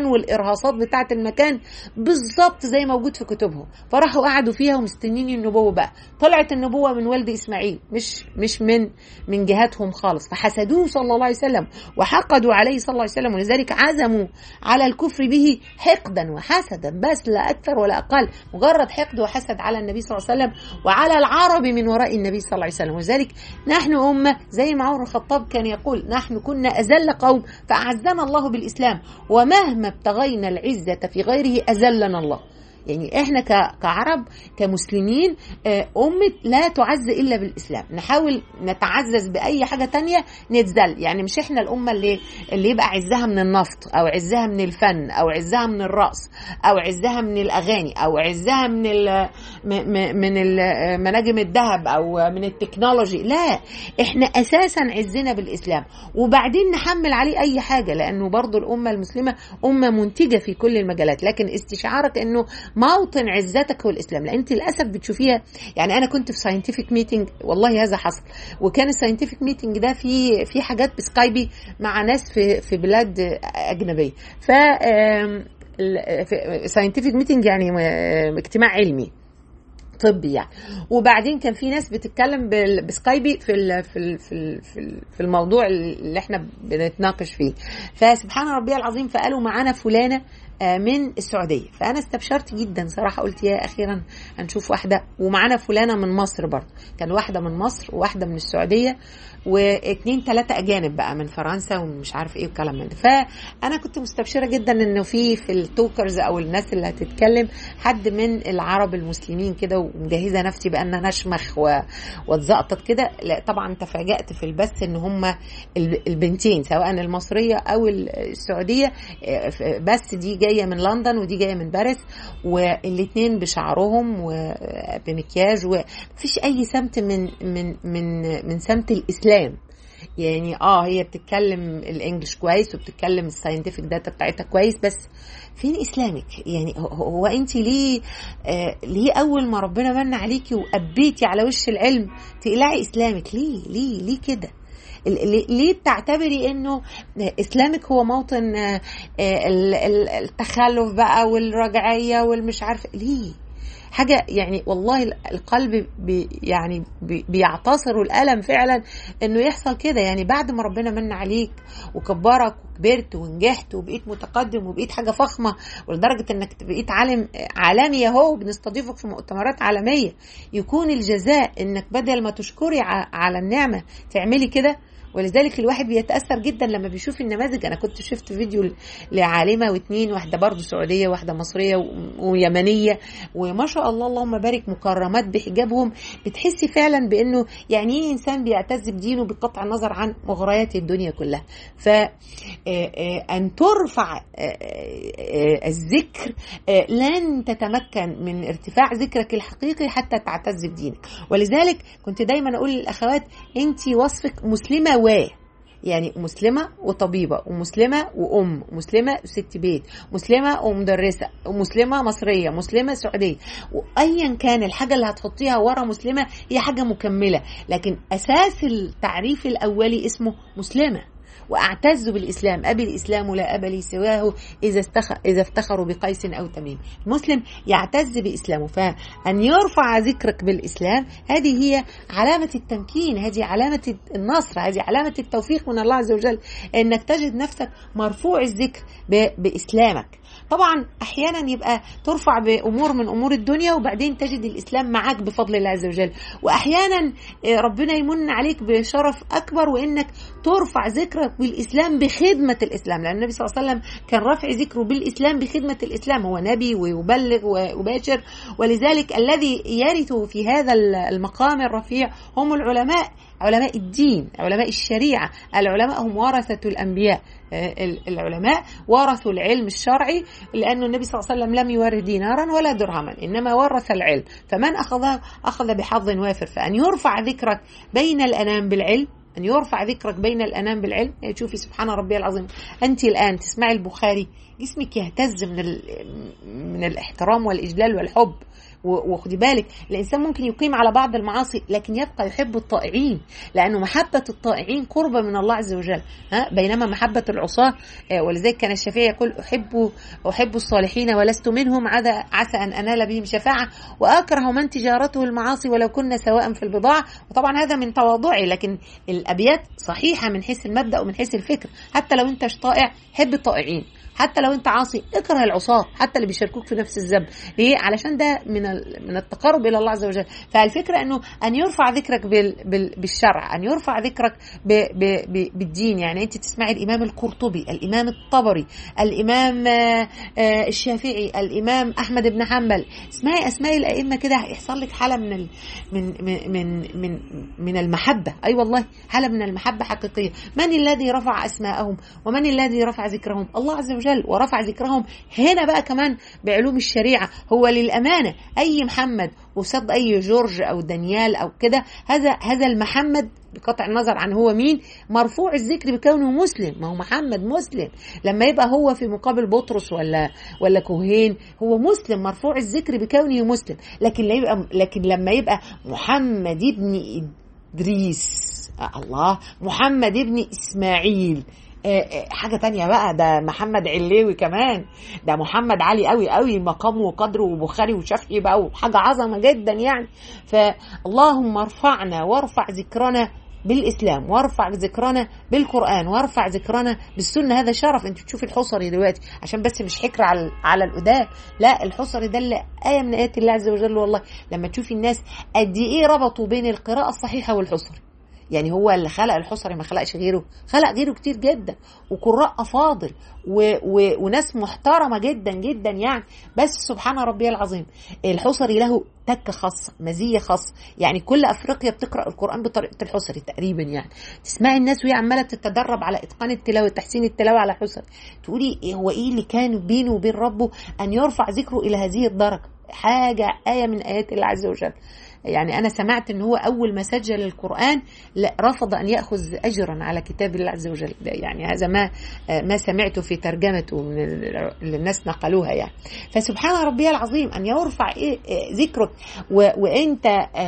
والارهاصات بتاعه المكان بالظبط زي موجود في كتبهم فراحوا قعدوا فيها ومستنين النبوه بقى طلعت النبوه من والد اسماعيل مش مش من من جهاتهم خالص فحسدوه صلى الله عليه وسلم وحقدوا عليه صلى الله عليه وسلم ولذلك عزموا على الكفر به حقدا وحسدا بس لا اكثر ولا اقل مجرد حقد وحسد على النبي صلى الله عليه وسلم وعلى العرب من وراء النبي صلى الله عليه وسلم ولذلك نحن امه زي ما عمر الخطاب كان يقول نحن كنا اذل قوم فاعزنا الله بالاسلام ومهما ابتغينا العزه في غيره اذلنا الله يعني احنا كعرب كمسلمين أمة لا تعز إلا بالإسلام نحاول نتعزز بأي حاجة تانية نتذل يعني مش احنا الأمة اللي اللي يبقى عزها من النفط أو عزها من الفن أو عزها من الرقص أو عزها من الأغاني أو عزها من ال من مناجم الذهب أو من التكنولوجي لا احنا أساسا عزنا بالإسلام وبعدين نحمل عليه أي حاجة لأنه برضو الأمة المسلمة أمة منتجة في كل المجالات لكن استشعارك أنه موطن عزتك هو الاسلام لان انت للاسف بتشوفيها يعني انا كنت في ساينتفك ميتنج والله هذا حصل وكان الساينتفك ميتنج ده في في حاجات بسكايبي مع ناس في في بلاد اجنبيه ف ساينتفك ميتنج يعني اجتماع علمي طبي يعني وبعدين كان في ناس بتتكلم بسكايبي في ال في ال في ال في الموضوع اللي احنا بنتناقش فيه فسبحان ربي العظيم فقالوا معانا فلانه من السعوديه فانا استبشرت جدا صراحه قلت يا اخيرا هنشوف واحده ومعانا فلانه من مصر برضه كان واحده من مصر وواحده من السعوديه واثنين ثلاثه اجانب بقى من فرنسا ومش عارف ايه والكلام من ده فانا كنت مستبشره جدا انه في في التوكرز او الناس اللي هتتكلم حد من العرب المسلمين كده ومجهزه نفسي بان انا اشمخ واتزقطط كده لا طبعا تفاجات في البث ان هم البنتين سواء المصريه او السعوديه بس دي جايه من لندن ودي جايه من باريس والاثنين بشعرهم وبمكياج ومفيش اي سمت من من من من سمت الاسلام يعني اه هي بتتكلم الانجليش كويس وبتتكلم الساينتفك داتا بتاعتها كويس بس فين اسلامك يعني هو انت ليه آه ليه اول ما ربنا من عليكي وقبيتي على وش العلم تقلعي اسلامك ليه ليه ليه كده ليه بتعتبري انه اسلامك هو موطن التخلف بقى والرجعيه والمش عارفه ليه حاجه يعني والله القلب بي يعني بي بيعتصر الالم فعلا انه يحصل كده يعني بعد ما ربنا من عليك وكبرك وكبرت ونجحت وبقيت متقدم وبقيت حاجه فخمه ولدرجه انك بقيت عالم عالمي اهو بنستضيفك في مؤتمرات عالميه يكون الجزاء انك بدل ما تشكري على النعمه تعملي كده ولذلك الواحد بيتاثر جدا لما بيشوف النماذج انا كنت شفت فيديو لعالمه واثنين واحده برضه سعوديه واحده مصريه ويمنيه وما شاء الله اللهم بارك مكرمات بحجابهم بتحسي فعلا بانه يعني ايه انسان بيعتز بدينه بقطع النظر عن مغريات الدنيا كلها ف ان ترفع الذكر لن تتمكن من ارتفاع ذكرك الحقيقي حتى تعتز بدينك ولذلك كنت دايما اقول للاخوات انت وصفك مسلمه و يعني مسلمة وطبيبة ومسلمة وأم مسلمة وست بيت مسلمة ومدرسة ومسلمة مصرية مسلمة سعودية وأيا كان الحاجة اللي هتحطيها ورا مسلمة هي حاجة مكملة لكن أساس التعريف الأولي اسمه مسلمة واعتز بالاسلام ابي الاسلام لا ابا لي سواه اذا استخ... اذا افتخروا بقيس او تميم المسلم يعتز باسلامه فان يرفع ذكرك بالاسلام هذه هي علامه التمكين هذه علامه النصر هذه علامه التوفيق من الله عز وجل انك تجد نفسك مرفوع الذكر ب... باسلامك طبعا احيانا يبقى ترفع بامور من امور الدنيا وبعدين تجد الاسلام معاك بفضل الله عز وجل واحيانا ربنا يمن عليك بشرف اكبر وانك ترفع ذكرك بالاسلام بخدمه الاسلام لان النبي صلى الله عليه وسلم كان رافع ذكره بالاسلام بخدمه الاسلام هو نبي ويبلغ ويباشر ولذلك الذي يرث في هذا المقام الرفيع هم العلماء علماء الدين علماء الشريعة العلماء هم ورثة الأنبياء العلماء ورثوا العلم الشرعي لأن النبي صلى الله عليه وسلم لم يورث دينارا ولا درهما إنما ورث العلم فمن أخذه أخذ بحظ وافر فأن يرفع ذكرك بين الأنام بالعلم أن يرفع ذكرك بين الأنام بالعلم يعني شوفي سبحان ربي العظيم أنت الآن تسمعي البخاري جسمك يهتز من ال... من الاحترام والاجلال والحب وخدي بالك الانسان ممكن يقيم على بعض المعاصي لكن يبقى يحب الطائعين لانه محبه الطائعين قربه من الله عز وجل ها بينما محبه العصاه ولذلك كان الشافعي يقول احب احب الصالحين ولست منهم عدا عسى ان انال بهم شفاعه واكره من تجارته المعاصي ولو كنا سواء في البضاعه وطبعا هذا من تواضعي لكن الابيات صحيحه من حيث المبدا ومن حيث الفكر حتى لو انت طائع حب الطائعين حتى لو انت عاصي اكره العصاة حتى اللي بيشاركوك في نفس الذنب ليه علشان ده من من التقرب الى الله عز وجل فالفكره انه ان يرفع ذكرك بال بال بالشرع ان يرفع ذكرك ب ب ب بالدين يعني انت تسمعي الامام القرطبي الامام الطبري الامام الشافعي الامام احمد بن حنبل اسمعي اسماء الائمه كده هيحصل لك حاله من ال من من من من المحبه اي أيوة والله حاله من المحبه حقيقيه من الذي رفع اسماءهم ومن الذي رفع ذكرهم الله عز وجل وجل ورفع ذكرهم هنا بقى كمان بعلوم الشريعة هو للأمانة أي محمد وصد أي جورج أو دانيال أو كده هذا هذا المحمد بقطع النظر عن هو مين مرفوع الذكر بكونه مسلم ما هو محمد مسلم لما يبقى هو في مقابل بطرس ولا ولا كوهين هو مسلم مرفوع الذكر بكونه مسلم لكن لا يبقى لكن لما يبقى محمد ابن ادريس الله محمد ابن اسماعيل حاجه تانية بقى ده محمد علوي كمان ده محمد علي قوي قوي مقامه وقدره وبخاري وشافعي بقى وحاجه عظمه جدا يعني فاللهم ارفعنا وارفع ذكرنا بالاسلام وارفع ذكرنا بالقران وارفع ذكرنا بالسنه هذا شرف انت تشوفي الحصري دلوقتي عشان بس مش حكر على على الاداه لا الحصري ده اللي ايه من ايات الله عز وجل والله لما تشوفي الناس قد ايه ربطوا بين القراءه الصحيحه والحصري يعني هو اللي خلق الحصري ما خلقش غيره خلق غيره كتير جدا وقراء افاضل و... و... وناس محترمه جدا جدا يعني بس سبحان ربي العظيم الحصري له تكه خاصه مزيه خاصه يعني كل افريقيا بتقرا القران بطريقه الحصري تقريبا يعني تسمعي الناس وهي عماله تتدرب على اتقان التلاوه تحسين التلاوه على الحصري تقولي إيه هو ايه اللي كان بينه وبين ربه ان يرفع ذكره الى هذه الدرجه حاجه ايه من ايات الله عز وجل يعني انا سمعت ان هو اول ما سجل القران لا رفض ان ياخذ اجرا على كتاب الله عز وجل ده يعني هذا ما ما سمعته في ترجمته من اللي الناس نقلوها يعني فسبحان ربي العظيم ان يرفع إيه ذكرك وانت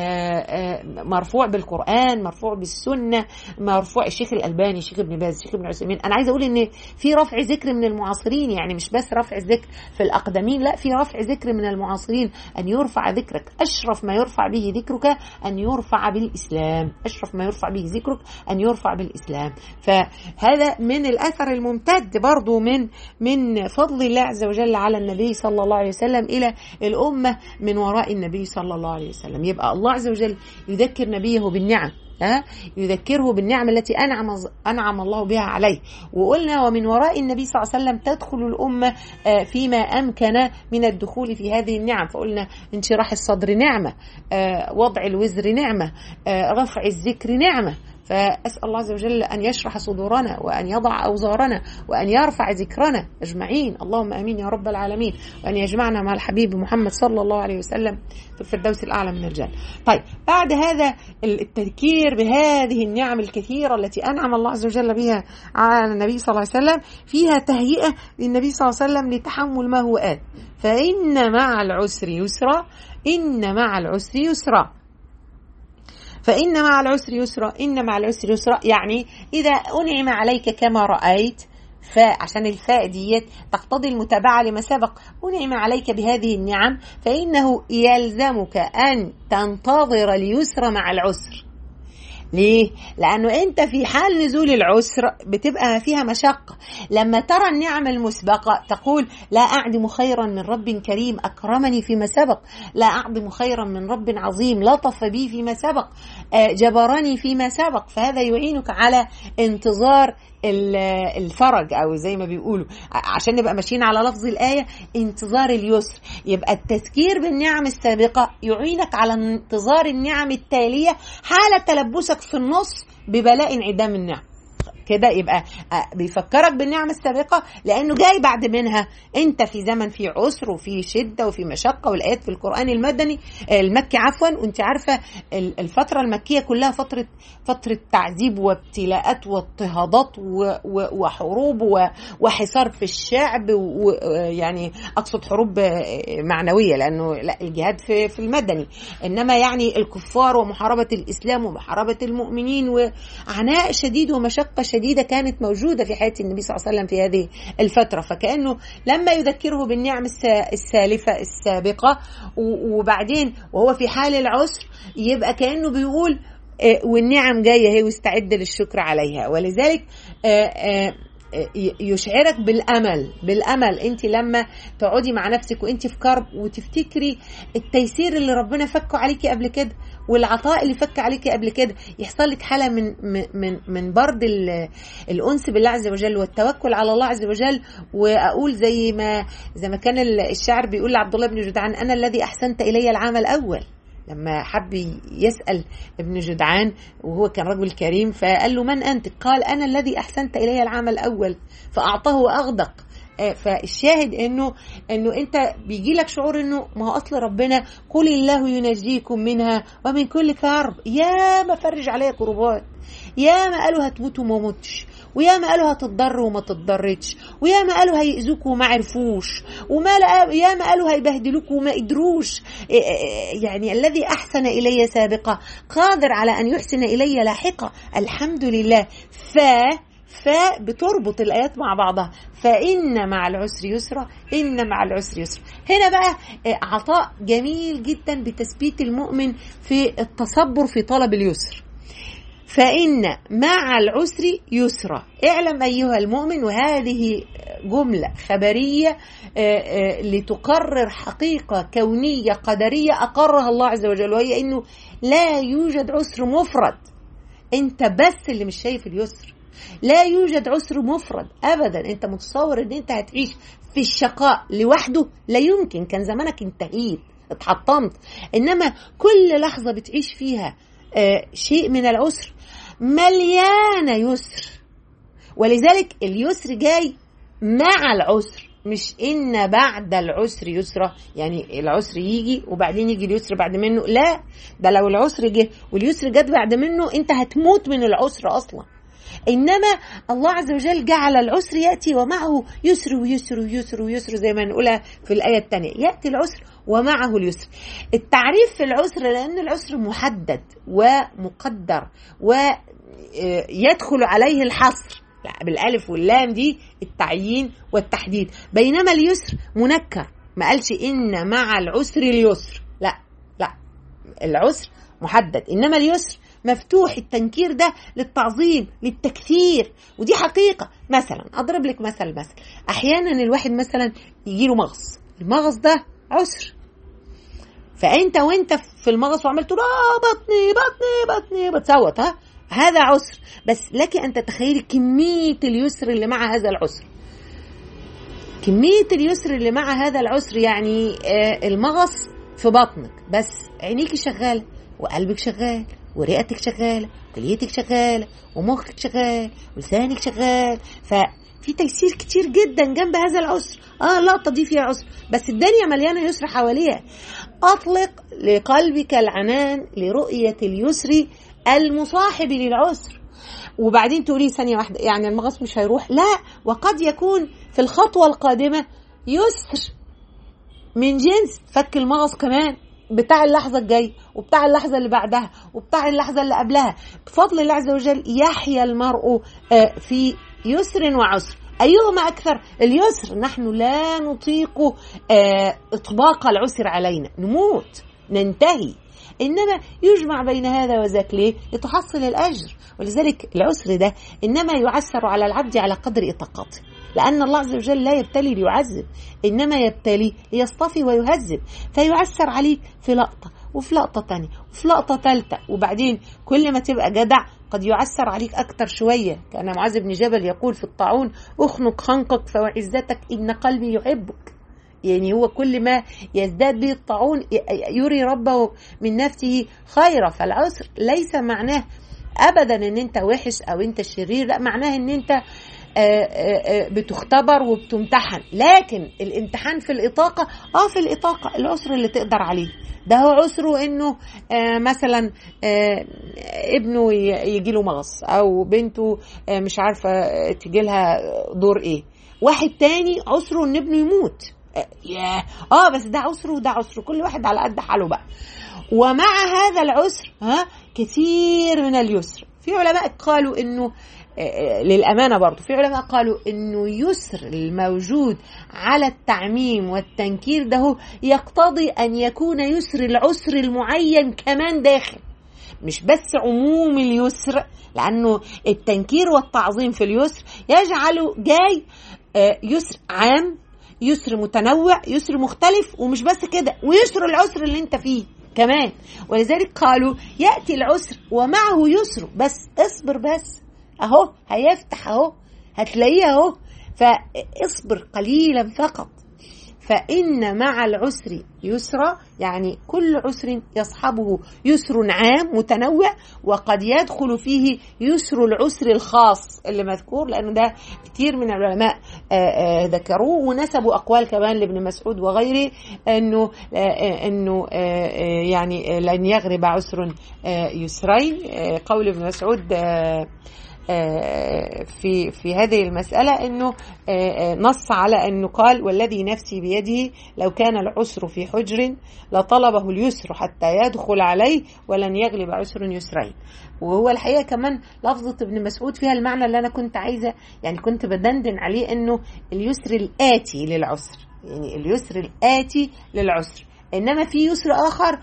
مرفوع بالقران مرفوع بالسنه مرفوع الشيخ الالباني الشيخ ابن باز الشيخ ابن عثيمين انا عايزه اقول ان في رفع ذكر من المعاصرين يعني مش بس رفع ذكر في الاقدمين لا في رفع ذكر من المعاصرين ان يرفع ذكرك اشرف ما يرفع به به ذكرك أن يرفع بالإسلام أشرف ما يرفع به ذكرك أن يرفع بالإسلام فهذا من الأثر الممتد برضو من من فضل الله عز وجل على النبي صلى الله عليه وسلم إلى الأمة من وراء النبي صلى الله عليه وسلم يبقى الله عز وجل يذكر نبيه بالنعم ها يذكره بالنعم التي انعم انعم الله بها عليه وقلنا ومن وراء النبي صلى الله عليه وسلم تدخل الامه فيما امكن من الدخول في هذه النعم فقلنا انشراح الصدر نعمه وضع الوزر نعمه رفع الذكر نعمه فأسأل الله عز وجل أن يشرح صدورنا وأن يضع أوزارنا وأن يرفع ذكرنا أجمعين اللهم أمين يا رب العالمين وأن يجمعنا مع الحبيب محمد صلى الله عليه وسلم في الفردوس الأعلى من الجنة طيب بعد هذا التذكير بهذه النعم الكثيرة التي أنعم الله عز وجل بها على النبي صلى الله عليه وسلم فيها تهيئة للنبي صلى الله عليه وسلم لتحمل ما هو آت فإن مع العسر يسرا إن مع العسر يسرا فإن مع العسر يسرا إن مع العسر يسرا يعني إذا أنعم عليك كما رأيت فعشان الفاء ديت تقتضي المتابعة لما سبق أنعم عليك بهذه النعم فإنه يلزمك أن تنتظر اليسر مع العسر ليه؟ لأنه أنت في حال نزول العسر بتبقى فيها مشقة لما ترى النعم المسبقة تقول لا أعدم خيرا من رب كريم أكرمني فيما سبق لا أعدم خيرا من رب عظيم لطف بي فيما سبق جبرني فيما سبق فهذا يعينك على انتظار الفرج او زي ما بيقولوا عشان نبقى ماشيين على لفظ الايه انتظار اليسر يبقى التذكير بالنعم السابقه يعينك على انتظار النعم التاليه حال تلبسك في النص ببلاء انعدام النعم كده يبقى بيفكرك بالنعمة السابقة لأنه جاي بعد منها أنت في زمن فيه عسر وفي شدة وفي مشقة والآيات في القرآن المدني المكي عفوا وأنت عارفة الفترة المكية كلها فترة فترة تعذيب وابتلاءات واضطهادات وحروب وحصار في الشعب ويعني أقصد حروب معنوية لأنه لا الجهاد في في المدني إنما يعني الكفار ومحاربة الإسلام ومحاربة المؤمنين وعناء شديد ومشقة شديدة كانت موجودة في حياة النبي صلى الله عليه وسلم في هذه الفترة فكأنه لما يذكره بالنعم السالفة السابقة وبعدين وهو في حال العسر يبقى كأنه بيقول والنعم جاية هي واستعد للشكر عليها ولذلك يشعرك بالامل بالامل انت لما تقعدي مع نفسك وانت في كرب وتفتكري التيسير اللي ربنا فكه عليكي قبل كده والعطاء اللي فك عليكي قبل كده يحصل لك حاله من من من برد الانس بالله عز وجل والتوكل على الله عز وجل واقول زي ما زي ما كان الشاعر بيقول لعبد الله بن جدعان انا الذي احسنت الي العام الاول لما حب يسأل ابن جدعان وهو كان رجل كريم فقال له من أنت قال أنا الذي أحسنت إلي العام الأول فأعطاه وأغدق فالشاهد انه انه انت بيجي لك شعور انه ما هو اصل ربنا قل الله ينجيكم منها ومن كل كرب يا ما فرج عليا كربات يا ما قالوا هتموت وما متش ويا ما قالوا هتضر وما تضرتش ويا ما قالوا هيأذوك وما عرفوش وما يا ما قالوا هيبهدلوك وما قدروش يعني الذي أحسن إلي سابقة قادر على أن يحسن إلي لاحقة الحمد لله ف فبتربط الآيات مع بعضها فإن مع العسر يسرا إن مع العسر يسرا هنا بقى عطاء جميل جدا بتثبيت المؤمن في التصبر في طلب اليسر فإن مع العسر يسرا اعلم أيها المؤمن وهذه جملة خبرية لتقرر حقيقة كونية قدرية أقرها الله عز وجل وهي أنه لا يوجد عسر مفرد أنت بس اللي مش شايف اليسر لا يوجد عسر مفرد ابدا انت متصور ان انت هتعيش في الشقاء لوحده لا يمكن كان زمانك انتهيت اتحطمت انما كل لحظه بتعيش فيها آه شيء من العسر مليانه يسر ولذلك اليسر جاي مع العسر مش ان بعد العسر يسرا يعني العسر يجي وبعدين يجي اليسر بعد منه لا ده لو العسر جه واليسر جت بعد منه انت هتموت من العسر اصلا انما الله عز وجل جعل العسر ياتي ومعه يسر ويسر ويسر ويسر زي ما نقولها في الايه الثانيه ياتي العسر ومعه اليسر التعريف في العسر لان العسر محدد ومقدر ويدخل عليه الحصر بالالف واللام دي التعيين والتحديد بينما اليسر منكر ما قالش ان مع العسر اليسر لا لا العسر محدد انما اليسر مفتوح التنكير ده للتعظيم للتكثير ودي حقيقة مثلا أضرب لك مثل مثلا أحيانا الواحد مثلا يجي له مغص المغص ده عسر فأنت وأنت في المغص وعمال تقول آه بطني بطني بطني بتصوت ها هذا عسر بس لك أن تتخيلي كمية اليسر اللي مع هذا العسر كمية اليسر اللي مع هذا العسر يعني آه المغص في بطنك بس عينيكي شغالة وقلبك شغال ورئتك شغاله وكليتك شغاله ومخك شغال ولسانك شغال ففي تيسير كتير جدا جنب هذا العسر اه اللقطه دي فيها عسر بس الدنيا مليانه يسر حواليها اطلق لقلبك العنان لرؤيه اليسر المصاحب للعسر وبعدين تقولي ثانيه واحده يعني المغص مش هيروح لا وقد يكون في الخطوه القادمه يسر من جنس فك المغص كمان بتاع اللحظة الجاية وبتاع اللحظة اللي بعدها وبتاع اللحظة اللي قبلها بفضل الله عز وجل يحيا المرء في يسر وعسر أيهما أكثر اليسر نحن لا نطيق إطباق العسر علينا نموت ننتهي إنما يجمع بين هذا وذاك ليه لتحصل الأجر ولذلك العسر ده إنما يعسر على العبد على قدر إطاقته لأن الله عز وجل لا يبتلي ليعذب إنما يبتلي ليصطفي ويهذب فيعسر عليك في لقطة وفي لقطة تانية وفي لقطة تالتة وبعدين كل ما تبقى جدع قد يعسر عليك أكتر شوية كان معاذ بن جبل يقول في الطاعون اخنق خنقك فوعزتك إن قلبي يحبك يعني هو كل ما يزداد به الطاعون يري ربه من نفسه خيرا فالعسر ليس معناه ابدا ان انت وحش او انت شرير لا معناه ان انت بتختبر وبتمتحن لكن الامتحان في الإطاقة اه في الإطاقة العسر اللي تقدر عليه ده هو عسره انه آه مثلا آه ابنه يجي له مغص او بنته آه مش عارفه تجي لها دور ايه واحد تاني عسره ان ابنه يموت ياه اه بس ده عسره وده عسره كل واحد على قد حاله بقى ومع هذا العسر ها كثير من اليسر في علماء قالوا انه للأمانة برضو في علماء قالوا أنه يسر الموجود على التعميم والتنكير ده يقتضي أن يكون يسر العسر المعين كمان داخل مش بس عموم اليسر لأنه التنكير والتعظيم في اليسر يجعله جاي يسر عام يسر متنوع يسر مختلف ومش بس كده ويسر العسر اللي انت فيه كمان ولذلك قالوا يأتي العسر ومعه يسر بس اصبر بس اهو هيفتح اهو هتلاقيه اهو فاصبر قليلا فقط فإن مع العسر يسرا يعني كل عسر يصحبه يسر عام متنوع وقد يدخل فيه يسر العسر الخاص اللي مذكور لأنه ده كتير من العلماء ذكروه ونسبوا أقوال كمان لابن مسعود وغيره أنه أنه يعني لن يغرب عسر يسرين قول ابن مسعود في في هذه المسألة أنه نص على أنه قال والذي نفسي بيده لو كان العسر في حجر لطلبه اليسر حتى يدخل عليه ولن يغلب عسر يسرين وهو الحقيقة كمان لفظة ابن مسعود فيها المعنى اللي أنا كنت عايزة يعني كنت بدندن عليه أنه اليسر الآتي للعسر يعني اليسر الآتي للعسر انما في يسر اخر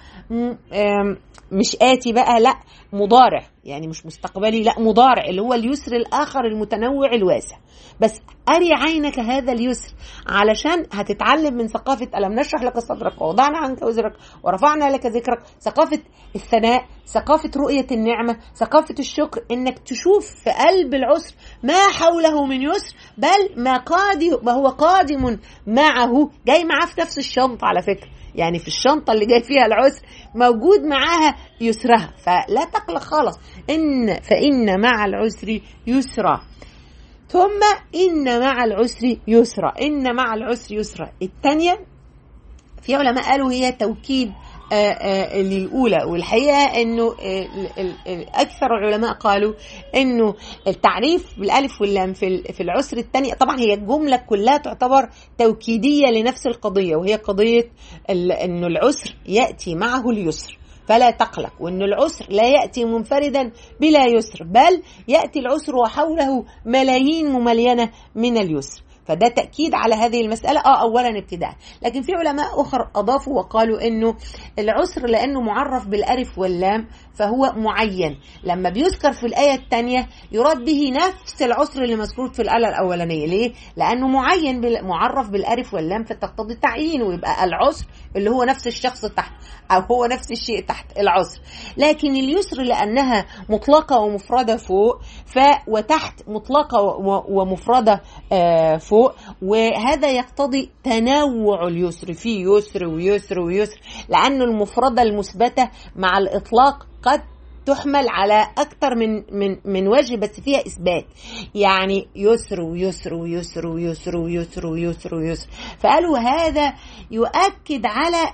مش اتي بقى لا مضارع يعني مش مستقبلي لا مضارع اللي هو اليسر الاخر المتنوع الواسع بس اري عينك هذا اليسر علشان هتتعلم من ثقافه الم نشرح لك صدرك ووضعنا عنك وزرك ورفعنا لك ذكرك ثقافه الثناء ثقافه رؤيه النعمه ثقافه الشكر انك تشوف في قلب العسر ما حوله من يسر بل ما قادم ما هو قادم معه جاي معاه في نفس الشنطه على فكره يعني في الشنطة اللي جاي فيها العسر موجود معاها يسرها فلا تقلق خالص إن فإن مع العسر يسرا ثم إن مع العسر يسرا إن مع العسر يسرا الثانية في علماء قالوا هي توكيد آآ آآ للأولى والحقيقة أنه أكثر العلماء قالوا أنه التعريف بالألف واللام في في العسر الثاني طبعا هي الجملة كلها تعتبر توكيدية لنفس القضية وهي قضية أنه العسر يأتي معه اليسر فلا تقلق وأن العسر لا يأتي منفردا بلا يسر بل يأتي العسر وحوله ملايين مملينة من اليسر فده تأكيد على هذه المسألة اه أولا ابتداء لكن في علماء أخر أضافوا وقالوا أنه العسر لأنه معرف بالألف واللام فهو معين لما بيذكر في الآية الثانية يراد به نفس العسر اللي مذكور في الآية الأولانية ليه؟ لأنه معين بال... معرف بالألف واللام فتقتضي تعيينه ويبقى العسر اللي هو نفس الشخص تحت أو هو نفس الشيء تحت العسر لكن اليسر لأنها مطلقة ومفردة فوق ف وتحت مطلقة و... ومفردة آه فوق وهذا يقتضي تنوع اليسر في يسر ويسر ويسر لأن المفردة المثبتة مع الإطلاق قد تحمل على أكثر من من من وجه بس فيها إثبات يعني يسر ويسر ويسر ويسر ويسر ويسر ويسر فقالوا هذا يؤكد على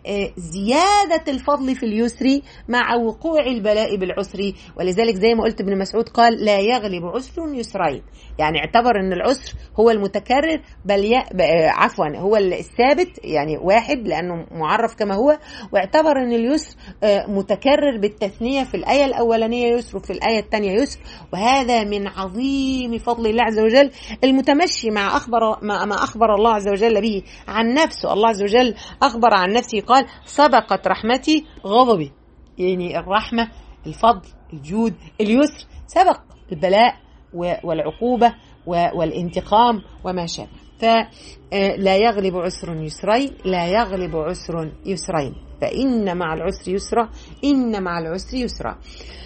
زيادة الفضل في اليسر مع وقوع البلاء بالعسر ولذلك زي ما قلت ابن مسعود قال لا يغلب عسر يسرين يعني اعتبر ان العسر هو المتكرر بل ي... عفوا هو الثابت يعني واحد لانه معرف كما هو واعتبر ان اليسر متكرر بالتثنيه في الآية الأولانية يسر وفي الآية الثانية يسر وهذا من عظيم فضل الله عز وجل المتمشي مع أخبر مع ما أخبر الله عز وجل به عن نفسه الله عز وجل أخبر عن نفسه قال سبقت رحمتي غضبي يعني الرحمة الفضل الجود اليسر سبق البلاء والعقوبة والانتقام وما شابه فلا يغلب عسر يسرين لا يغلب عسر يسرين فإن مع العسر يسرا إن مع العسر يسرا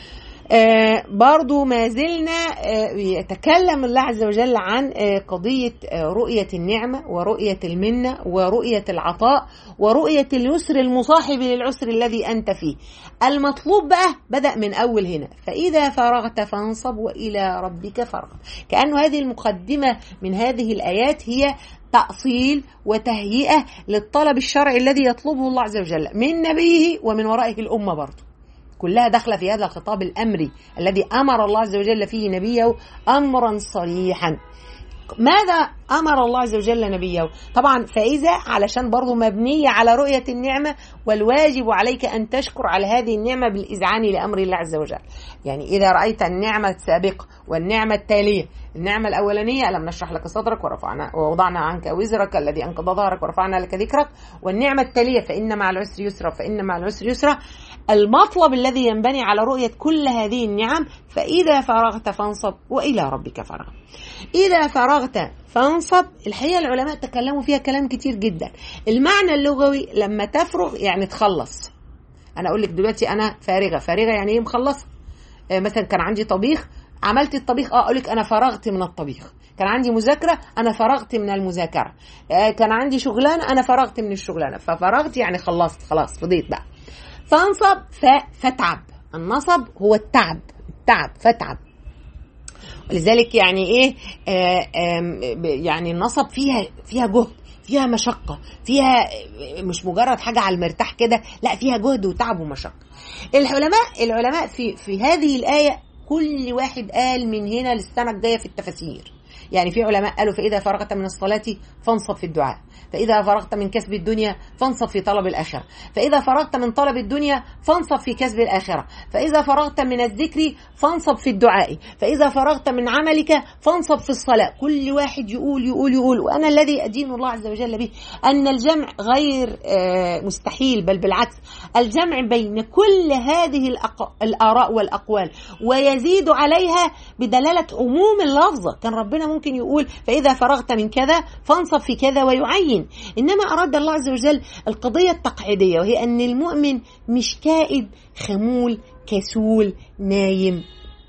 آه برضو ما زلنا آه يتكلم الله عز وجل عن آه قضية آه رؤية النعمة ورؤية المنة ورؤية العطاء ورؤية اليسر المصاحب للعسر الذي أنت فيه المطلوب بقى بدأ من أول هنا فإذا فرغت فانصب وإلى ربك فارغب كأن هذه المقدمة من هذه الآيات هي تأصيل وتهيئة للطلب الشرعي الذي يطلبه الله عز وجل من نبيه ومن ورائه الأمة برضه كلها داخلة في هذا الخطاب الأمري الذي أمر الله عز وجل فيه نبيه أمرا صريحا ماذا امر الله عز وجل نبيه طبعا فاذا علشان برضه مبنيه على رؤيه النعمه والواجب عليك ان تشكر على هذه النعمه بالاذعان لامر الله عز وجل يعني اذا رايت النعمه السابقه والنعمه التاليه النعمه الاولانيه الم نشرح لك صدرك ورفعنا ووضعنا عنك وزرك الذي انقض ظهرك ورفعنا لك ذكرك والنعمه التاليه فان مع العسر يسرا فان مع العسر يسرا المطلب الذي ينبني على رؤيه كل هذه النعم فاذا فرغت فانصب والى ربك فرغ اذا فرغت فانصب الحقيقه العلماء تكلموا فيها كلام كتير جدا المعنى اللغوي لما تفرغ يعني تخلص انا اقول لك دلوقتي انا فارغه فارغه يعني ايه مخلصه آه مثلا كان عندي طبيخ عملت الطبيخ اه اقول لك انا فرغت من الطبيخ كان عندي مذاكره انا فرغت من المذاكره آه كان عندي شغلانه انا فرغت من الشغلانه ففرغت يعني خلصت خلاص فضيت بقى فانصب ف... فتعب النصب هو التعب التعب فتعب ولذلك يعني ايه آه يعني النصب فيها فيها جهد فيها مشقة فيها مش مجرد حاجة على المرتاح كده لا فيها جهد وتعب ومشقة العلماء العلماء في في هذه الآية كل واحد قال من هنا للسنة الجاية في التفاسير يعني في علماء قالوا فإذا فرغت من الصلاة فانصب في الدعاء فإذا فرغت من كسب الدنيا فانصب في طلب الآخرة فإذا فرغت من طلب الدنيا فانصب في كسب الآخرة فإذا فرغت من الذكر فانصب في الدعاء فإذا فرغت من عملك فانصب في الصلاة كل واحد يقول يقول يقول وأنا الذي أدين الله عز وجل به أن الجمع غير مستحيل بل بالعكس الجمع بين كل هذه الآراء والأقوال ويزيد عليها بدلالة عموم اللفظة كان ربنا ممكن يقول فإذا فرغت من كذا فانصب في كذا ويعين إنما أراد الله عز وجل القضية التقعيدية وهي أن المؤمن مش كائد خمول كسول نايم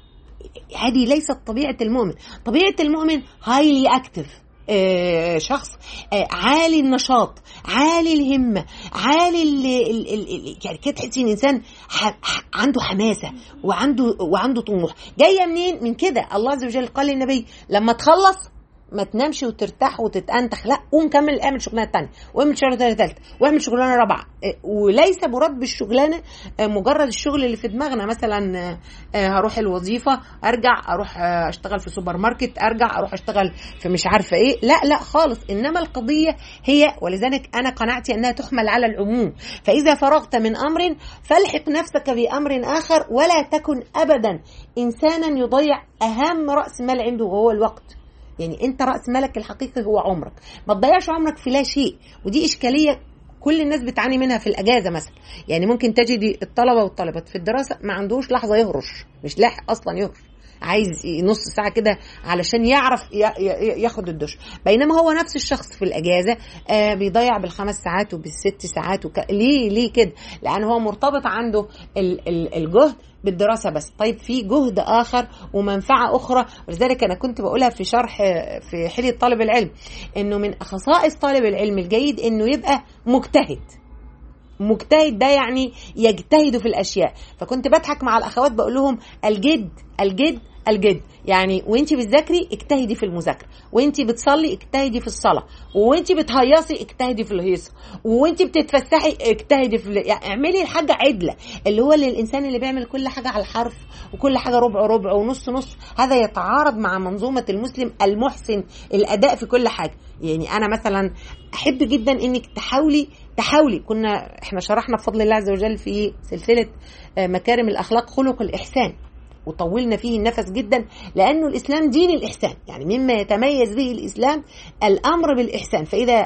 هذه ليست طبيعة المؤمن طبيعة المؤمن هايلي أكتف آه شخص آه عالي النشاط عالي الهمه عالي ال ال ال يعني كده تحسي ان الانسان عنده حماسه وعنده وعنده طموح جايه منين من كده الله عز وجل قال للنبي لما تخلص ما تنامش وترتاح وتتأنتخ لا قوم كمل اعمل شغلانه ثانيه واعمل شغلانه ثالثه واعمل شغلانه رابعه وليس مراد بالشغلانه مجرد الشغل اللي في دماغنا مثلا هروح الوظيفه ارجع اروح اشتغل في سوبر ماركت ارجع اروح اشتغل في مش عارفه ايه لا لا خالص انما القضيه هي ولذلك انا قناعتي انها تحمل على العموم فاذا فرغت من امر فالحق نفسك بامر اخر ولا تكن ابدا انسانا يضيع اهم راس مال عنده وهو الوقت يعني انت راس مالك الحقيقي هو عمرك ما تضيعش عمرك في لا شيء ودي اشكاليه كل الناس بتعاني منها في الاجازه مثلا يعني ممكن تجدي الطلبه والطالبات في الدراسه ما عندوش لحظه يهرش مش لاحق اصلا يهرش عايز نص ساعه كده علشان يعرف ياخد الدش بينما هو نفس الشخص في الاجازه آه بيضيع بالخمس ساعات وبالست ساعات وك... ليه ليه كده لان هو مرتبط عنده ال... ال... الجهد بالدراسه بس طيب في جهد اخر ومنفعه اخرى ولذلك انا كنت بقولها في شرح في حليه طالب العلم انه من خصائص طالب العلم الجيد انه يبقى مجتهد مجتهد ده يعني يجتهد في الاشياء فكنت بضحك مع الاخوات بقول لهم الجد الجد الجد يعني وانت بتذاكري اجتهدي في المذاكره وانت بتصلي اجتهدي في الصلاه وانت بتهيصي اجتهدي في الهيصه وانت بتتفسحي اجتهدي في يعني اعملي الحاجه عدله اللي هو اللي الانسان اللي بيعمل كل حاجه على الحرف وكل حاجه ربع ربع ونص نص هذا يتعارض مع منظومه المسلم المحسن الاداء في كل حاجه يعني انا مثلا احب جدا انك تحاولي تحاولي كنا احنا شرحنا بفضل الله عز وجل في سلسله مكارم الاخلاق خلق الاحسان وطولنا فيه النفس جدا لانه الاسلام دين الاحسان يعني مما يتميز به الاسلام الامر بالاحسان فاذا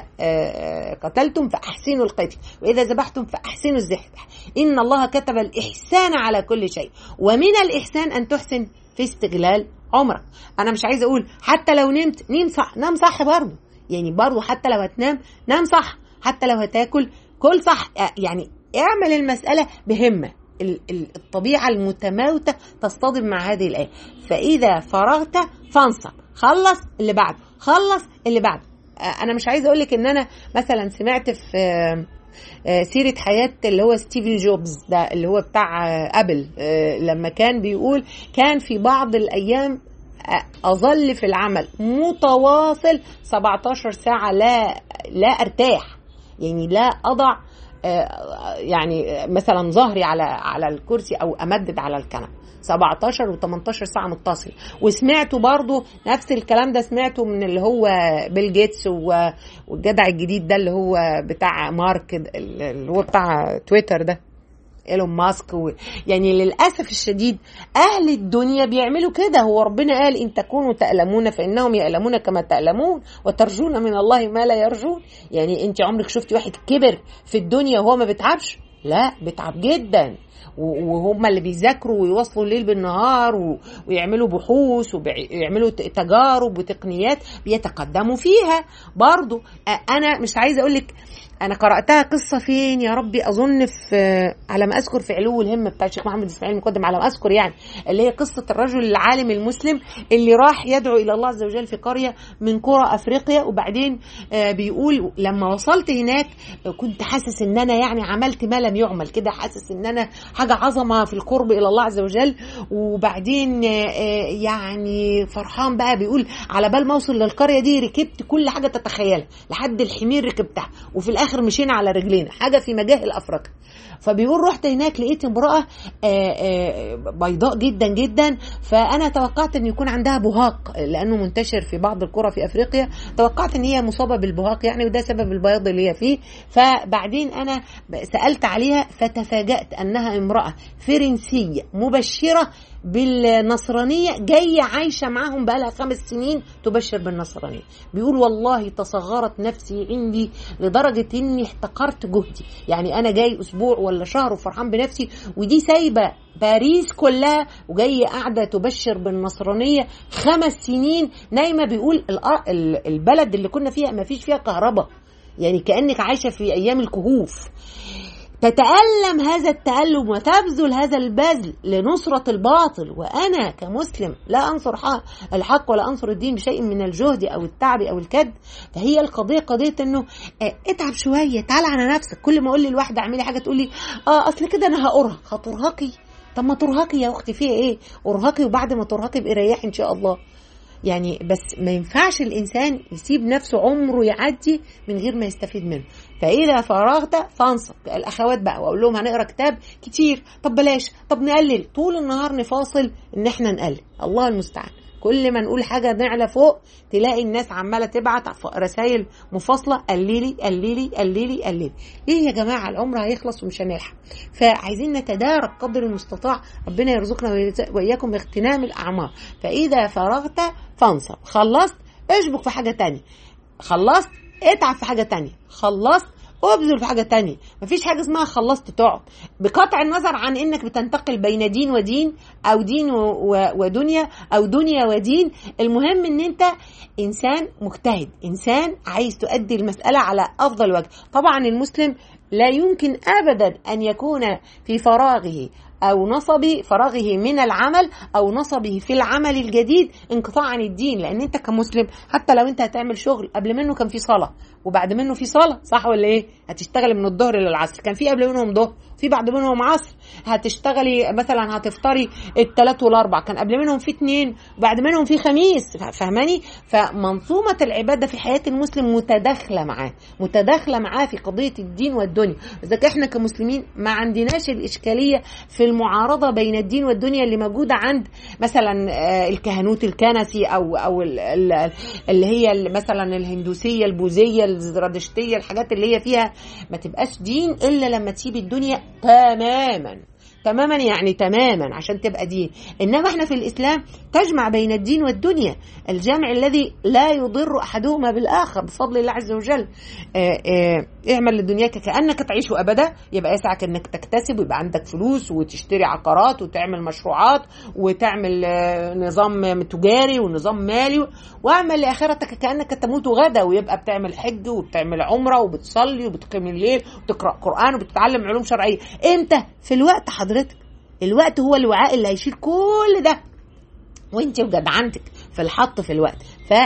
قتلتم فاحسنوا القتل واذا ذبحتم فاحسنوا الذبح ان الله كتب الاحسان على كل شيء ومن الاحسان ان تحسن في استغلال عمرك انا مش عايزه اقول حتى لو نمت نيم صح نام صح برضه يعني برضه حتى لو هتنام نام صح حتى لو هتاكل كل صح يعني اعمل المساله بهمه الطبيعة المتماوتة تصطدم مع هذه الآية فإذا فرغت فانصب خلص اللي بعده خلص اللي بعده أنا مش عايزة أقول لك إن أنا مثلا سمعت في سيرة حياة اللي هو ستيفي جوبز ده اللي هو بتاع أبل لما كان بيقول كان في بعض الأيام أظل في العمل متواصل 17 ساعة لا لا أرتاح يعني لا أضع يعني مثلا ظهري على على الكرسي او امدد على الكنبه 17 و18 ساعه متصل وسمعته برضو نفس الكلام ده سمعته من اللي هو بيل جيتس والجدع الجديد ده اللي هو بتاع مارك اللي هو بتاع تويتر ده ايلون ماسك و... يعني للاسف الشديد اهل الدنيا بيعملوا كده هو ربنا قال ان تكونوا تألمون فانهم يألمون كما تألمون وترجون من الله ما لا يرجون يعني انت عمرك شفتي واحد كبر في الدنيا وهو ما بيتعبش لا بيتعب جدا وهم اللي بيذاكروا ويوصلوا الليل بالنهار ويعملوا بحوث ويعملوا تجارب وتقنيات بيتقدموا فيها برضو انا مش عايزه اقول لك انا قراتها قصه فين يا ربي اظن في على ما اذكر في علو الهمه بتاع الشيخ محمد اسماعيل المقدم على ما اذكر يعني اللي هي قصه الرجل العالم المسلم اللي راح يدعو الى الله عز وجل في قريه من قرى افريقيا وبعدين بيقول لما وصلت هناك كنت حاسس ان انا يعني عملت ما لم يعمل كده حاسس ان انا حاجه عظمه في القرب الى الله عز وجل وبعدين يعني فرحان بقى بيقول على بال ما اوصل للقريه دي ركبت كل حاجه تتخيلها لحد الحمير ركبتها وفي الاخر الاخر مشينا على رجلينا حاجه في مجاهل افريقيا فبيقول رحت هناك لقيت امراه بيضاء جدا جدا فانا توقعت ان يكون عندها بهاق لانه منتشر في بعض القرى في افريقيا توقعت ان هي مصابه بالبهاق يعني وده سبب البياض اللي هي فيه فبعدين انا سالت عليها فتفاجات انها امراه فرنسيه مبشره بالنصرانية جاية عايشة معاهم بقالها خمس سنين تبشر بالنصرانية بيقول والله تصغرت نفسي عندي لدرجة اني احتقرت جهدي يعني انا جاي اسبوع ولا شهر وفرحان بنفسي ودي سايبة باريس كلها وجاية قاعدة تبشر بالنصرانية خمس سنين نايمة بيقول البلد اللي كنا فيها ما فيش فيها كهرباء يعني كأنك عايشة في أيام الكهوف تتألم هذا التألم وتبذل هذا البذل لنصرة الباطل وأنا كمسلم لا أنصر الحق ولا أنصر الدين بشيء من الجهد أو التعب أو الكد فهي القضية قضية أنه اتعب شوية تعال على نفسك كل ما أقول لي الواحدة اعملي حاجة تقول لي آه أصل كده أنا هأرهق هترهقي طب ما ترهقي يا أختي فيها إيه أرهقي وبعد ما ترهقي ابقي ريحي إن شاء الله يعني بس ما ينفعش الانسان يسيب نفسه عمره يعدي من غير ما يستفيد منه فاذا فرغت فانصب الاخوات بقى واقول لهم هنقرا كتاب كتير طب بلاش طب نقلل طول النهار نفاصل ان احنا نقلل الله المستعان كل ما نقول حاجة نعلى فوق تلاقي الناس عمالة تبعت رسائل مفاصلة قليلي قليلي قليلي قليلي ليه يا جماعة العمر هيخلص ومش هنلحق فعايزين نتدارك قدر المستطاع ربنا يرزقنا وإياكم باغتنام الأعمار فإذا فرغت فانصب خلصت اشبك في حاجة تانية خلصت اتعب في حاجة تانية خلصت وابذل في حاجه تانية مفيش حاجه اسمها خلصت تقعد بقطع النظر عن انك بتنتقل بين دين ودين او دين ودنيا او دنيا ودين المهم ان انت انسان مجتهد انسان عايز تؤدي المساله على افضل وجه طبعا المسلم لا يمكن ابدا ان يكون في فراغه أو نصب فراغه من العمل أو نصبه في العمل الجديد انقطاع عن الدين لأن أنت كمسلم حتى لو أنت هتعمل شغل قبل منه كان في صلاة وبعد منه في صلاة صح ولا إيه؟ هتشتغلي من الظهر للعصر كان في قبل منهم ظهر في بعد منهم عصر هتشتغلي مثلا هتفطري الثلاث والاربع كان قبل منهم في اثنين وبعد منهم في خميس فاهماني فمنظومه العباده في حياه المسلم متداخله معاه متداخله معاه في قضيه الدين والدنيا لذلك احنا كمسلمين ما عندناش الاشكاليه في المعارضه بين الدين والدنيا اللي موجوده عند مثلا الكهنوت الكنسي او او اللي هي مثلا الهندوسيه البوذيه الزرادشتيه الحاجات اللي هي فيها ما تبقاش دين الا لما تسيب الدنيا تماما تماما يعني تماما عشان تبقى دين انما احنا في الاسلام تجمع بين الدين والدنيا الجمع الذي لا يضر احدهما بالاخر بفضل الله عز وجل آآ آآ اعمل لدنياك كانك تعيش ابدا يبقى يسعك انك تكتسب ويبقى عندك فلوس وتشتري عقارات وتعمل مشروعات وتعمل آه، نظام تجاري ونظام مالي واعمل لاخرتك كانك تموت غدا ويبقى بتعمل حج وبتعمل عمره وبتصلي وبتقيم الليل وتقرا قران وبتتعلم علوم شرعيه امتى في الوقت حضرتك الوقت هو الوعاء اللي هيشيل كل ده وانت وجدعنتك في الحط في الوقت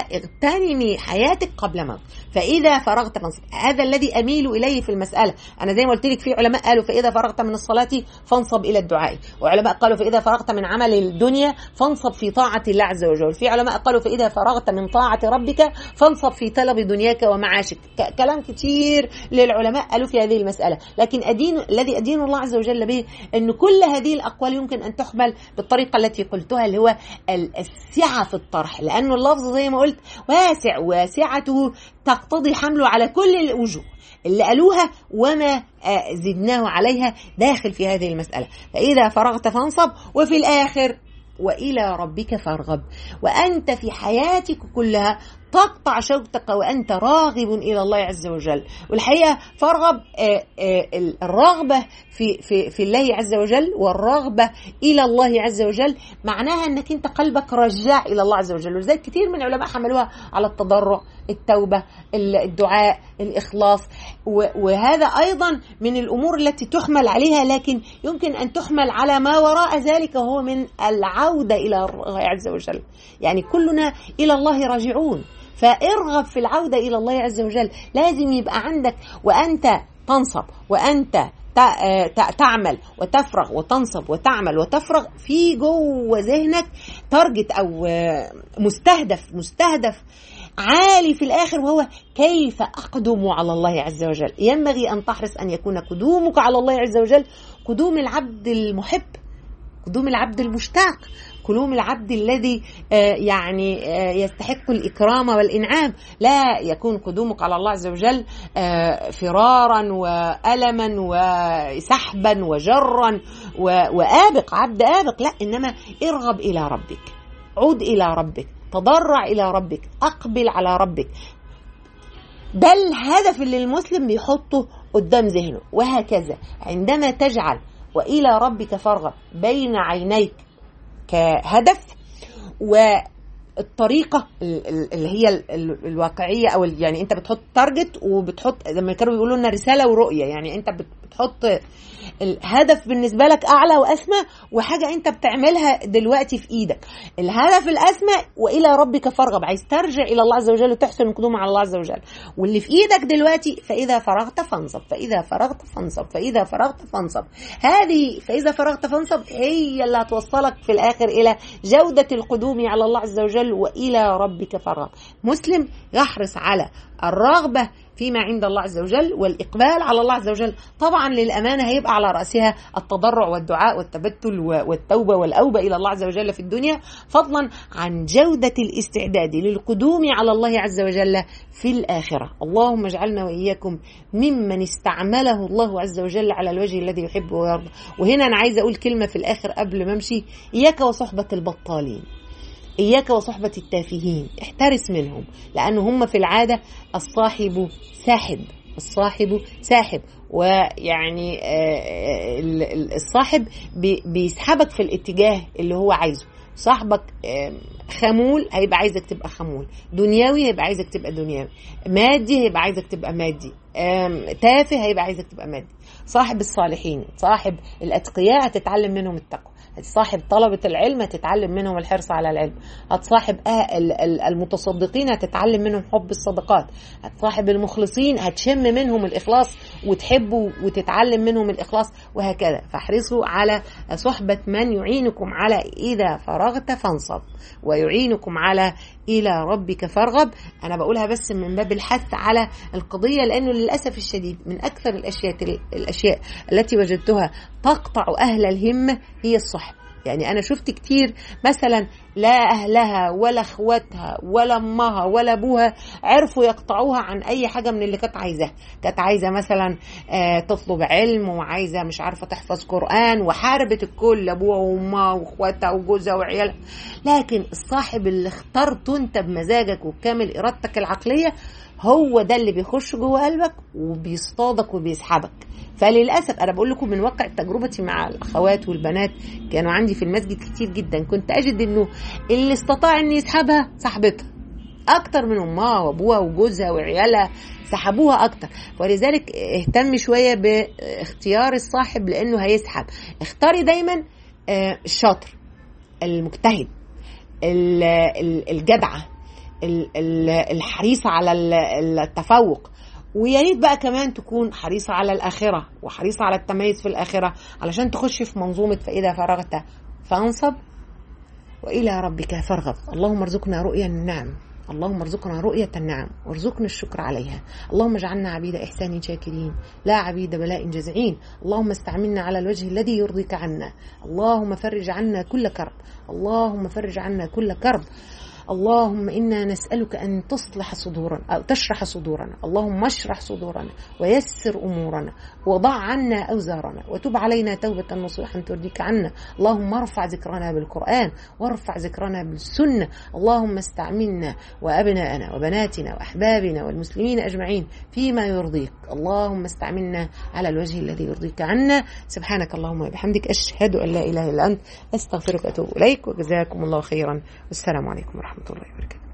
فاغتنمي حياتك قبل موت فاذا فرغت من هذا الذي اميل اليه في المساله انا زي ما قلت لك في علماء قالوا فاذا فرغت من الصلاه فانصب الى الدعاء وعلماء قالوا فاذا فرغت من عمل الدنيا فانصب في طاعه الله عز وجل في علماء قالوا فاذا فرغت من طاعه ربك فانصب في طلب دنياك ومعاشك ك- كلام كتير للعلماء قالوا في هذه المساله لكن ادين الذي ادين الله عز وجل به ان كل هذه الاقوال يمكن ان تحمل بالطريقه التي قلتها اللي هو ال- السعه في الطرح لانه اللفظ زي ما قلت واسع واسعته تقتضي حمله على كل الوجوه اللي قالوها وما آه، زدناه عليها داخل في هذه المسألة فإذا فرغت فانصب وفي الآخر وإلى ربك فارغب وأنت في حياتك كلها تقطع شوكتك وأنت راغب إلى الله عز وجل والحقيقة فارغب آه، آه، الرغبة في, في, في الله عز وجل والرغبة إلى الله عز وجل معناها أنك أنت قلبك رجاع إلى الله عز وجل ولذلك كثير من العلماء حملوها على التضرع التوبة الدعاء الإخلاص و- وهذا أيضا من الأمور التي تحمل عليها لكن يمكن أن تحمل على ما وراء ذلك وهو من العودة إلى الله عز وجل يعني كلنا إلى الله راجعون فارغب في العودة إلى الله عز وجل لازم يبقى عندك وأنت تنصب وأنت ت- ت- تعمل وتفرغ وتنصب وتعمل وتفرغ في جوه ذهنك تارجت او آه، مستهدف مستهدف عالي في الاخر وهو كيف اقدم على الله عز وجل ينبغي ان تحرص ان يكون قدومك على الله عز وجل قدوم العبد المحب قدوم العبد المشتاق قدوم العبد الذي آه، يعني آه، يستحق الإكرام والإنعام لا يكون قدومك على الله عز وجل آه، فرارا وألما وسحبا وجرا و- وآبق عبد آبق لا إنما ارغب إلى ربك عود إلى ربك تضرع إلى ربك أقبل على ربك ده الهدف اللي المسلم بيحطه قدام ذهنه وهكذا عندما تجعل والى ربك فارغب بين عينيك كهدف والطريقه ال- ال- اللي هي ال- ال- الواقعيه او ال- يعني انت بتحط تارجت وبتحط زي ما كانوا بيقولوا لنا رساله ورؤيه يعني انت بت- بتحط الهدف بالنسبه لك اعلى واسمى وحاجه انت بتعملها دلوقتي في ايدك الهدف الاسمى والى ربك فارغب عايز ترجع الى الله عز وجل وتحسن القدوم على الله عز وجل واللي في ايدك دلوقتي فاذا فرغت فانصب فاذا فرغت فانصب فاذا فرغت فانصب هذه فاذا فرغت فانصب هي اللي هتوصلك في الاخر الى جوده القدوم على الله عز وجل والى ربك فارغب مسلم يحرص على الرغبه فيما عند الله عز وجل والإقبال على الله عز وجل طبعا للأمانة هيبقى على رأسها التضرع والدعاء والتبتل و- والتوبة والأوبة إلى الله عز وجل في الدنيا فضلا عن جودة الاستعداد للقدوم على الله عز وجل في الآخرة اللهم اجعلنا وإياكم ممن استعمله الله عز وجل على الوجه الذي يحب ويرضى وهنا أنا عايزة أقول كلمة في الآخر قبل ما أمشي إياك وصحبة البطالين إياك وصحبة التافهين احترس منهم لأن هم في العادة الصاحب ساحب الصاحب ساحب ويعني آه، ال- ال- الصاحب بي- بيسحبك في الاتجاه اللي هو عايزه صاحبك آم، خمول هيبقى عايزك تبقى خمول دنيوي هيبقى عايزك تبقى دنيوي مادي هيبقى عايزك تبقى مادي آم، تافه هيبقى عايزك تبقى مادي صاحب الصالحين صاحب الأتقياء هتتعلم منهم التقوى هتصاحب طلبة العلم هتتعلم منهم الحرص على العلم هتصاحب أه- ال- ال- المتصدقين هتتعلم منهم حب الصدقات هتصاحب المخلصين هتشم منهم الإخلاص وتحبوا وتتعلم منهم الإخلاص وهكذا فاحرصوا على صحبة من يعينكم على إذا فرغت فانصب ويعينكم على إلى ربك فارغب أنا بقولها بس من باب الحث على القضية لأنه للأسف الشديد من أكثر الأشياء الأشياء التي وجدتها تقطع أهل الهمة هي الصحبة يعني أنا شفت كتير مثلا لا اهلها ولا اخواتها ولا امها ولا ابوها عرفوا يقطعوها عن اي حاجه من اللي كانت عايزاها كانت عايزه مثلا آه تطلب علم وعايزه مش عارفه تحفظ قران وحاربت الكل ابوها وامها واخواتها وجوزها وعيالها لكن الصاحب اللي اخترته انت بمزاجك وبكامل ارادتك العقليه هو ده اللي بيخش جوه قلبك وبيصطادك وبيسحبك فللاسف انا بقول لكم من واقع تجربتي مع الاخوات والبنات كانوا عندي في المسجد كتير جدا كنت اجد انه اللي استطاع ان يسحبها صاحبتها اكتر من امها وابوها وجوزها وعيالها سحبوها اكتر ولذلك اهتم شويه باختيار الصاحب لانه هيسحب اختاري دايما الشاطر المجتهد الجدعه الحريصه على التفوق ويا ريت بقى كمان تكون حريصة على الآخرة وحريصة على التميز في الآخرة علشان تخش في منظومة فإذا فرغت فانصب وإلى ربك فارغب اللهم ارزقنا رؤيا النعم اللهم ارزقنا رؤية النعم وارزقنا الشكر عليها اللهم اجعلنا عبيد إحسان شاكرين لا عبيد بلاء جزعين اللهم استعملنا على الوجه الذي يرضيك عنا اللهم فرج عنا كل كرب اللهم فرج عنا كل كرب اللهم إنا نسألك أن تصلح صدورنا أو تشرح صدورنا اللهم اشرح صدورنا ويسر أمورنا وضع عنا أوزارنا وتب علينا توبة نصوحا ترضيك عنا اللهم ارفع ذكرنا بالقرآن وارفع ذكرنا بالسنة اللهم استعملنا وأبناءنا وبناتنا وأحبابنا والمسلمين أجمعين فيما يرضيك اللهم استعملنا على الوجه الذي يرضيك عنا سبحانك اللهم وبحمدك أشهد أن لا إله إلا أنت أستغفرك وأتوب إليك وجزاكم الله خيرا والسلام عليكم ورحمة الله وبركاته